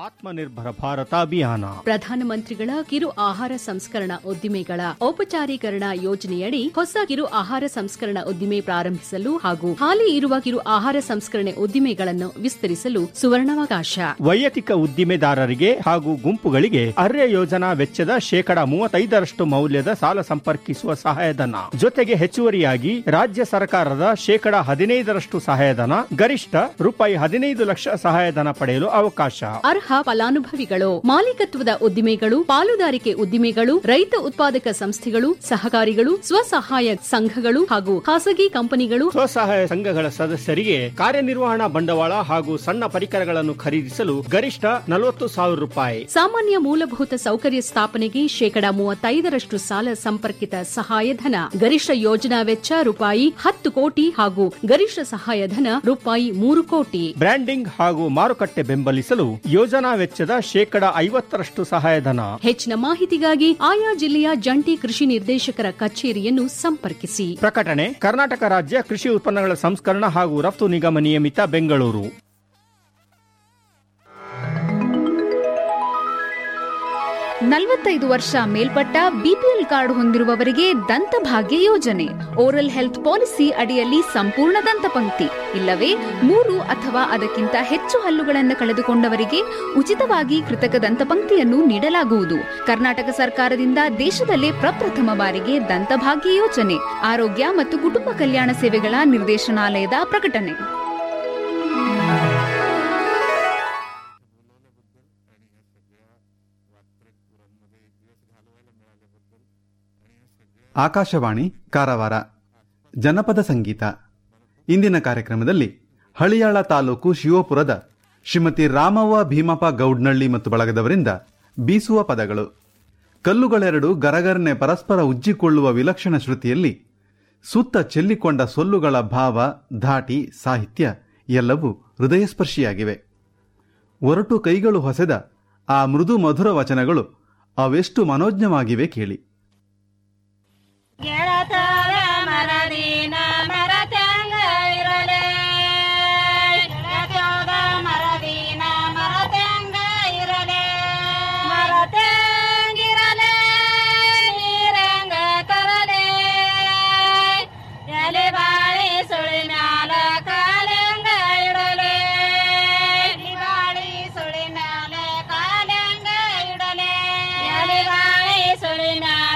J: ಆತ್ಮನಿರ್ಭರ ಭಾರತ ಅಭಿಯಾನ
K: ಪ್ರಧಾನಮಂತ್ರಿಗಳ ಕಿರು ಆಹಾರ ಸಂಸ್ಕರಣಾ ಉದ್ದಿಮೆಗಳ ಔಪಚಾರೀಕರಣ ಯೋಜನೆಯಡಿ ಹೊಸ ಕಿರು ಆಹಾರ ಸಂಸ್ಕರಣಾ ಉದ್ದಿಮೆ ಪ್ರಾರಂಭಿಸಲು ಹಾಗೂ ಹಾಲಿ ಇರುವ ಕಿರು ಆಹಾರ ಸಂಸ್ಕರಣೆ ಉದ್ದಿಮೆಗಳನ್ನು ವಿಸ್ತರಿಸಲು ಸುವರ್ಣಾವಕಾಶ
J: ವೈಯಕ್ತಿಕ ಉದ್ದಿಮೆದಾರರಿಗೆ ಹಾಗೂ ಗುಂಪುಗಳಿಗೆ ಅರ್ಯ ಯೋಜನಾ ವೆಚ್ಚದ ಶೇಕಡ ಮೂವತ್ತೈದರಷ್ಟು ಮೌಲ್ಯದ ಸಾಲ ಸಂಪರ್ಕಿಸುವ ಸಹಾಯಧನ ಜೊತೆಗೆ ಹೆಚ್ಚುವರಿಯಾಗಿ ರಾಜ್ಯ ಸರ್ಕಾರದ ಶೇಕಡ ಹದಿನೈದರಷ್ಟು ಸಹಾಯಧನ ಗರಿಷ್ಠ ರೂಪಾಯಿ ಹದಿನೈದು ಲಕ್ಷ ಸಹಾಯಧನ ಪಡೆಯಲು ಅವಕಾಶ
K: ಅರ್ಹ ಫಲಾನುಭವಿಗಳು ಮಾಲೀಕತ್ವದ ಉದ್ದಿಮೆಗಳು ಪಾಲುದಾರಿಕೆ ಉದ್ದಿಮೆಗಳು ರೈತ ಉತ್ಪಾದಕ ಸಂಸ್ಥೆಗಳು ಸಹಕಾರಿಗಳು ಸ್ವಸಹಾಯ ಸಂಘಗಳು ಹಾಗೂ ಖಾಸಗಿ ಕಂಪನಿಗಳು
J: ಸ್ವಸಹಾಯ ಸಂಘಗಳ ಸದಸ್ಯರಿಗೆ ಕಾರ್ಯನಿರ್ವಹಣಾ ಬಂಡವಾಳ ಹಾಗೂ ಸಣ್ಣ ಪರಿಕರಗಳನ್ನು ಖರೀದಿಸಲು ಗರಿಷ್ಠ ನಲವತ್ತು ಸಾವಿರ ರೂಪಾಯಿ
K: ಸಾಮಾನ್ಯ ಮೂಲಭೂತ ಸೌಕರ್ಯ ಸ್ಥಾಪನೆಗೆ ಶೇಕಡ ಮೂವತ್ತೈದರಷ್ಟು ಸಾಲ ಸಂಪರ್ಕಿತ ಸಹಾಯಧನ ಗರಿಷ್ಠ ಯೋಜನಾ ವೆಚ್ಚ ರೂಪಾಯಿ ಹತ್ತು ಕೋಟಿ ಹಾಗೂ ಗರಿಷ್ಠ ಸಹಾಯಧನ ರೂಪಾಯಿ ಮೂರು ಕೋಟಿ
J: ಬ್ರ್ಯಾಂಡಿಂಗ್ ಹಾಗೂ ಮಾರುಕಟ್ಟೆ ಬೆಂಬಲಿಸಲು ಯೋಜನಾ ವೆಚ್ಚದ ಶೇಕಡ ಐವತ್ತರಷ್ಟು ಸಹಾಯಧನ
K: ಹೆಚ್ಚಿನ ಮಾಹಿತಿಗಾಗಿ ಆಯಾ ಜಿಲ್ಲೆಯ ಜಂಟಿ ಕೃಷಿ ನಿರ್ದೇಶಕರ ಕಚೇರಿಯನ್ನು ಸಂಪರ್ಕಿಸಿ
J: ಪ್ರಕಟಣೆ ಕರ್ನಾಟಕ ರಾಜ್ಯ ಕೃಷಿ ಉತ್ಪನ್ನಗಳ ಸಂಸ್ಕರಣ ಹಾಗೂ ರಫ್ತು ನಿಗಮ ನಿಯಮಿತ ಬೆಂಗಳೂರು
L: ನಲವತ್ತೈದು ವರ್ಷ ಮೇಲ್ಪಟ್ಟ ಬಿಪಿಎಲ್ ಕಾರ್ಡ್ ಹೊಂದಿರುವವರಿಗೆ ದಂತಭಾಗ್ಯ ಯೋಜನೆ ಓರಲ್ ಹೆಲ್ತ್ ಪಾಲಿಸಿ ಅಡಿಯಲ್ಲಿ ಸಂಪೂರ್ಣ ದಂತಪಂಕ್ತಿ ಇಲ್ಲವೇ ಮೂರು ಅಥವಾ ಅದಕ್ಕಿಂತ ಹೆಚ್ಚು ಹಲ್ಲುಗಳನ್ನು ಕಳೆದುಕೊಂಡವರಿಗೆ ಉಚಿತವಾಗಿ ಕೃತಕ ದಂತಪಂಕ್ತಿಯನ್ನು ನೀಡಲಾಗುವುದು ಕರ್ನಾಟಕ ಸರ್ಕಾರದಿಂದ ದೇಶದಲ್ಲೇ ಪ್ರಪ್ರಥಮ ಬಾರಿಗೆ ದಂತಭಾಗ್ಯ ಯೋಜನೆ ಆರೋಗ್ಯ ಮತ್ತು ಕುಟುಂಬ ಕಲ್ಯಾಣ ಸೇವೆಗಳ ನಿರ್ದೇಶನಾಲಯದ ಪ್ರಕಟಣೆ
M: ಆಕಾಶವಾಣಿ ಕಾರವಾರ ಜನಪದ ಸಂಗೀತ ಇಂದಿನ ಕಾರ್ಯಕ್ರಮದಲ್ಲಿ ಹಳಿಯಾಳ ತಾಲೂಕು ಶಿವಪುರದ ಶ್ರೀಮತಿ ರಾಮವ್ವ ಭೀಮಪ್ಪ ಗೌಡ್ನಳ್ಳಿ ಮತ್ತು ಬಳಗದವರಿಂದ ಬೀಸುವ ಪದಗಳು ಕಲ್ಲುಗಳೆರಡು ಗರಗರನೆ ಪರಸ್ಪರ ಉಜ್ಜಿಕೊಳ್ಳುವ ವಿಲಕ್ಷಣ ಶ್ರುತಿಯಲ್ಲಿ ಸುತ್ತ ಚೆಲ್ಲಿಕೊಂಡ ಸೊಲ್ಲುಗಳ ಭಾವ ಧಾಟಿ ಸಾಹಿತ್ಯ ಎಲ್ಲವೂ ಹೃದಯಸ್ಪರ್ಶಿಯಾಗಿವೆ ಒರಟು ಕೈಗಳು ಹೊಸೆದ ಆ ಮೃದು ಮಧುರ ವಚನಗಳು ಅವೆಷ್ಟು ಮನೋಜ್ಞವಾಗಿವೆ ಕೇಳಿ
N: ಗೆಳತರ ಮರದಿನ ಮರತ್ಯಾಂಗ ಇರಲೇ ಗೆಳತ್ಯಾದ ಮರದಿನ ಮರತ್ಯಾಂಗ ಇರಲೇ ಮರತ್ಯಾಂಗಿರಲೇ ನೀರಂಗ ತರಲೇ ಎಲೆ ಬಾಳಿ ಸುಳಿ ಮ್ಯಾಲ ಕಾಲಂಗ ಇಡಲೇ ಎಲೆ ಬಾಳಿ ಸುಳಿ ಮ್ಯಾಲ ಕಾಲಂಗ ಇಡಲೇ ಎಲೆ ಬಾಳಿ ಸುಳಿ ಮ್ಯಾಲ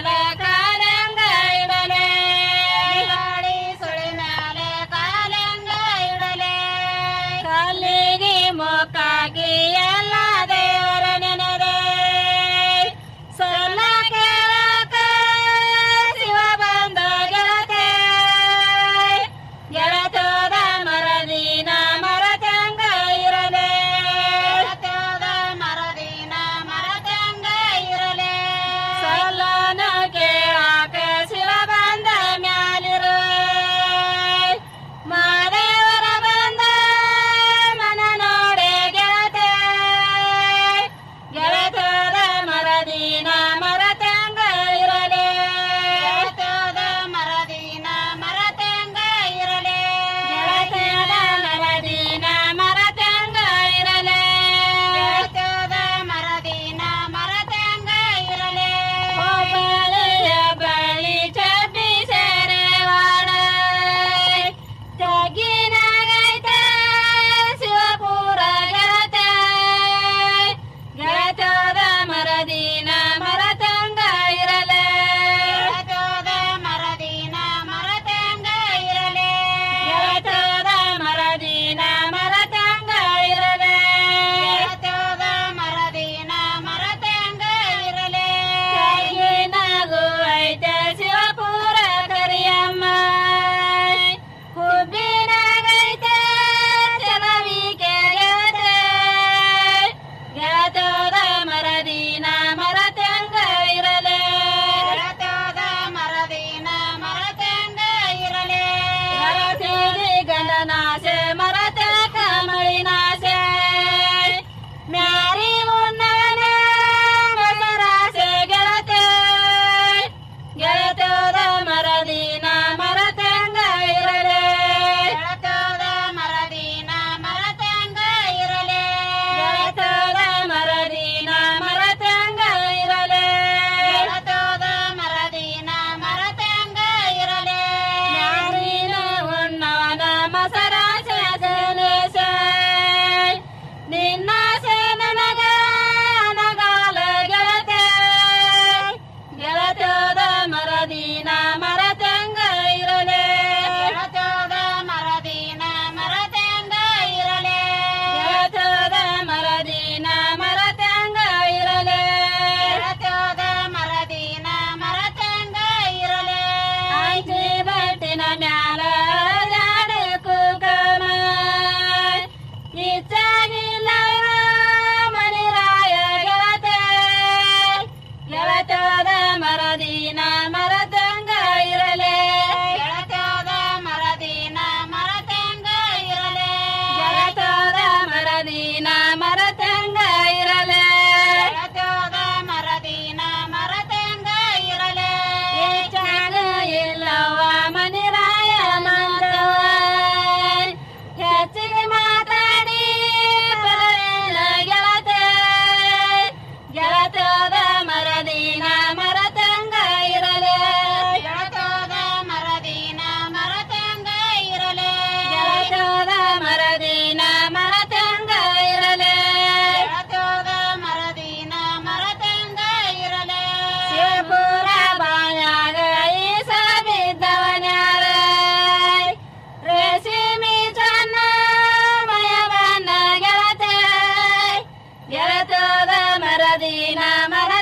N: ಮರದಿನ ಮರ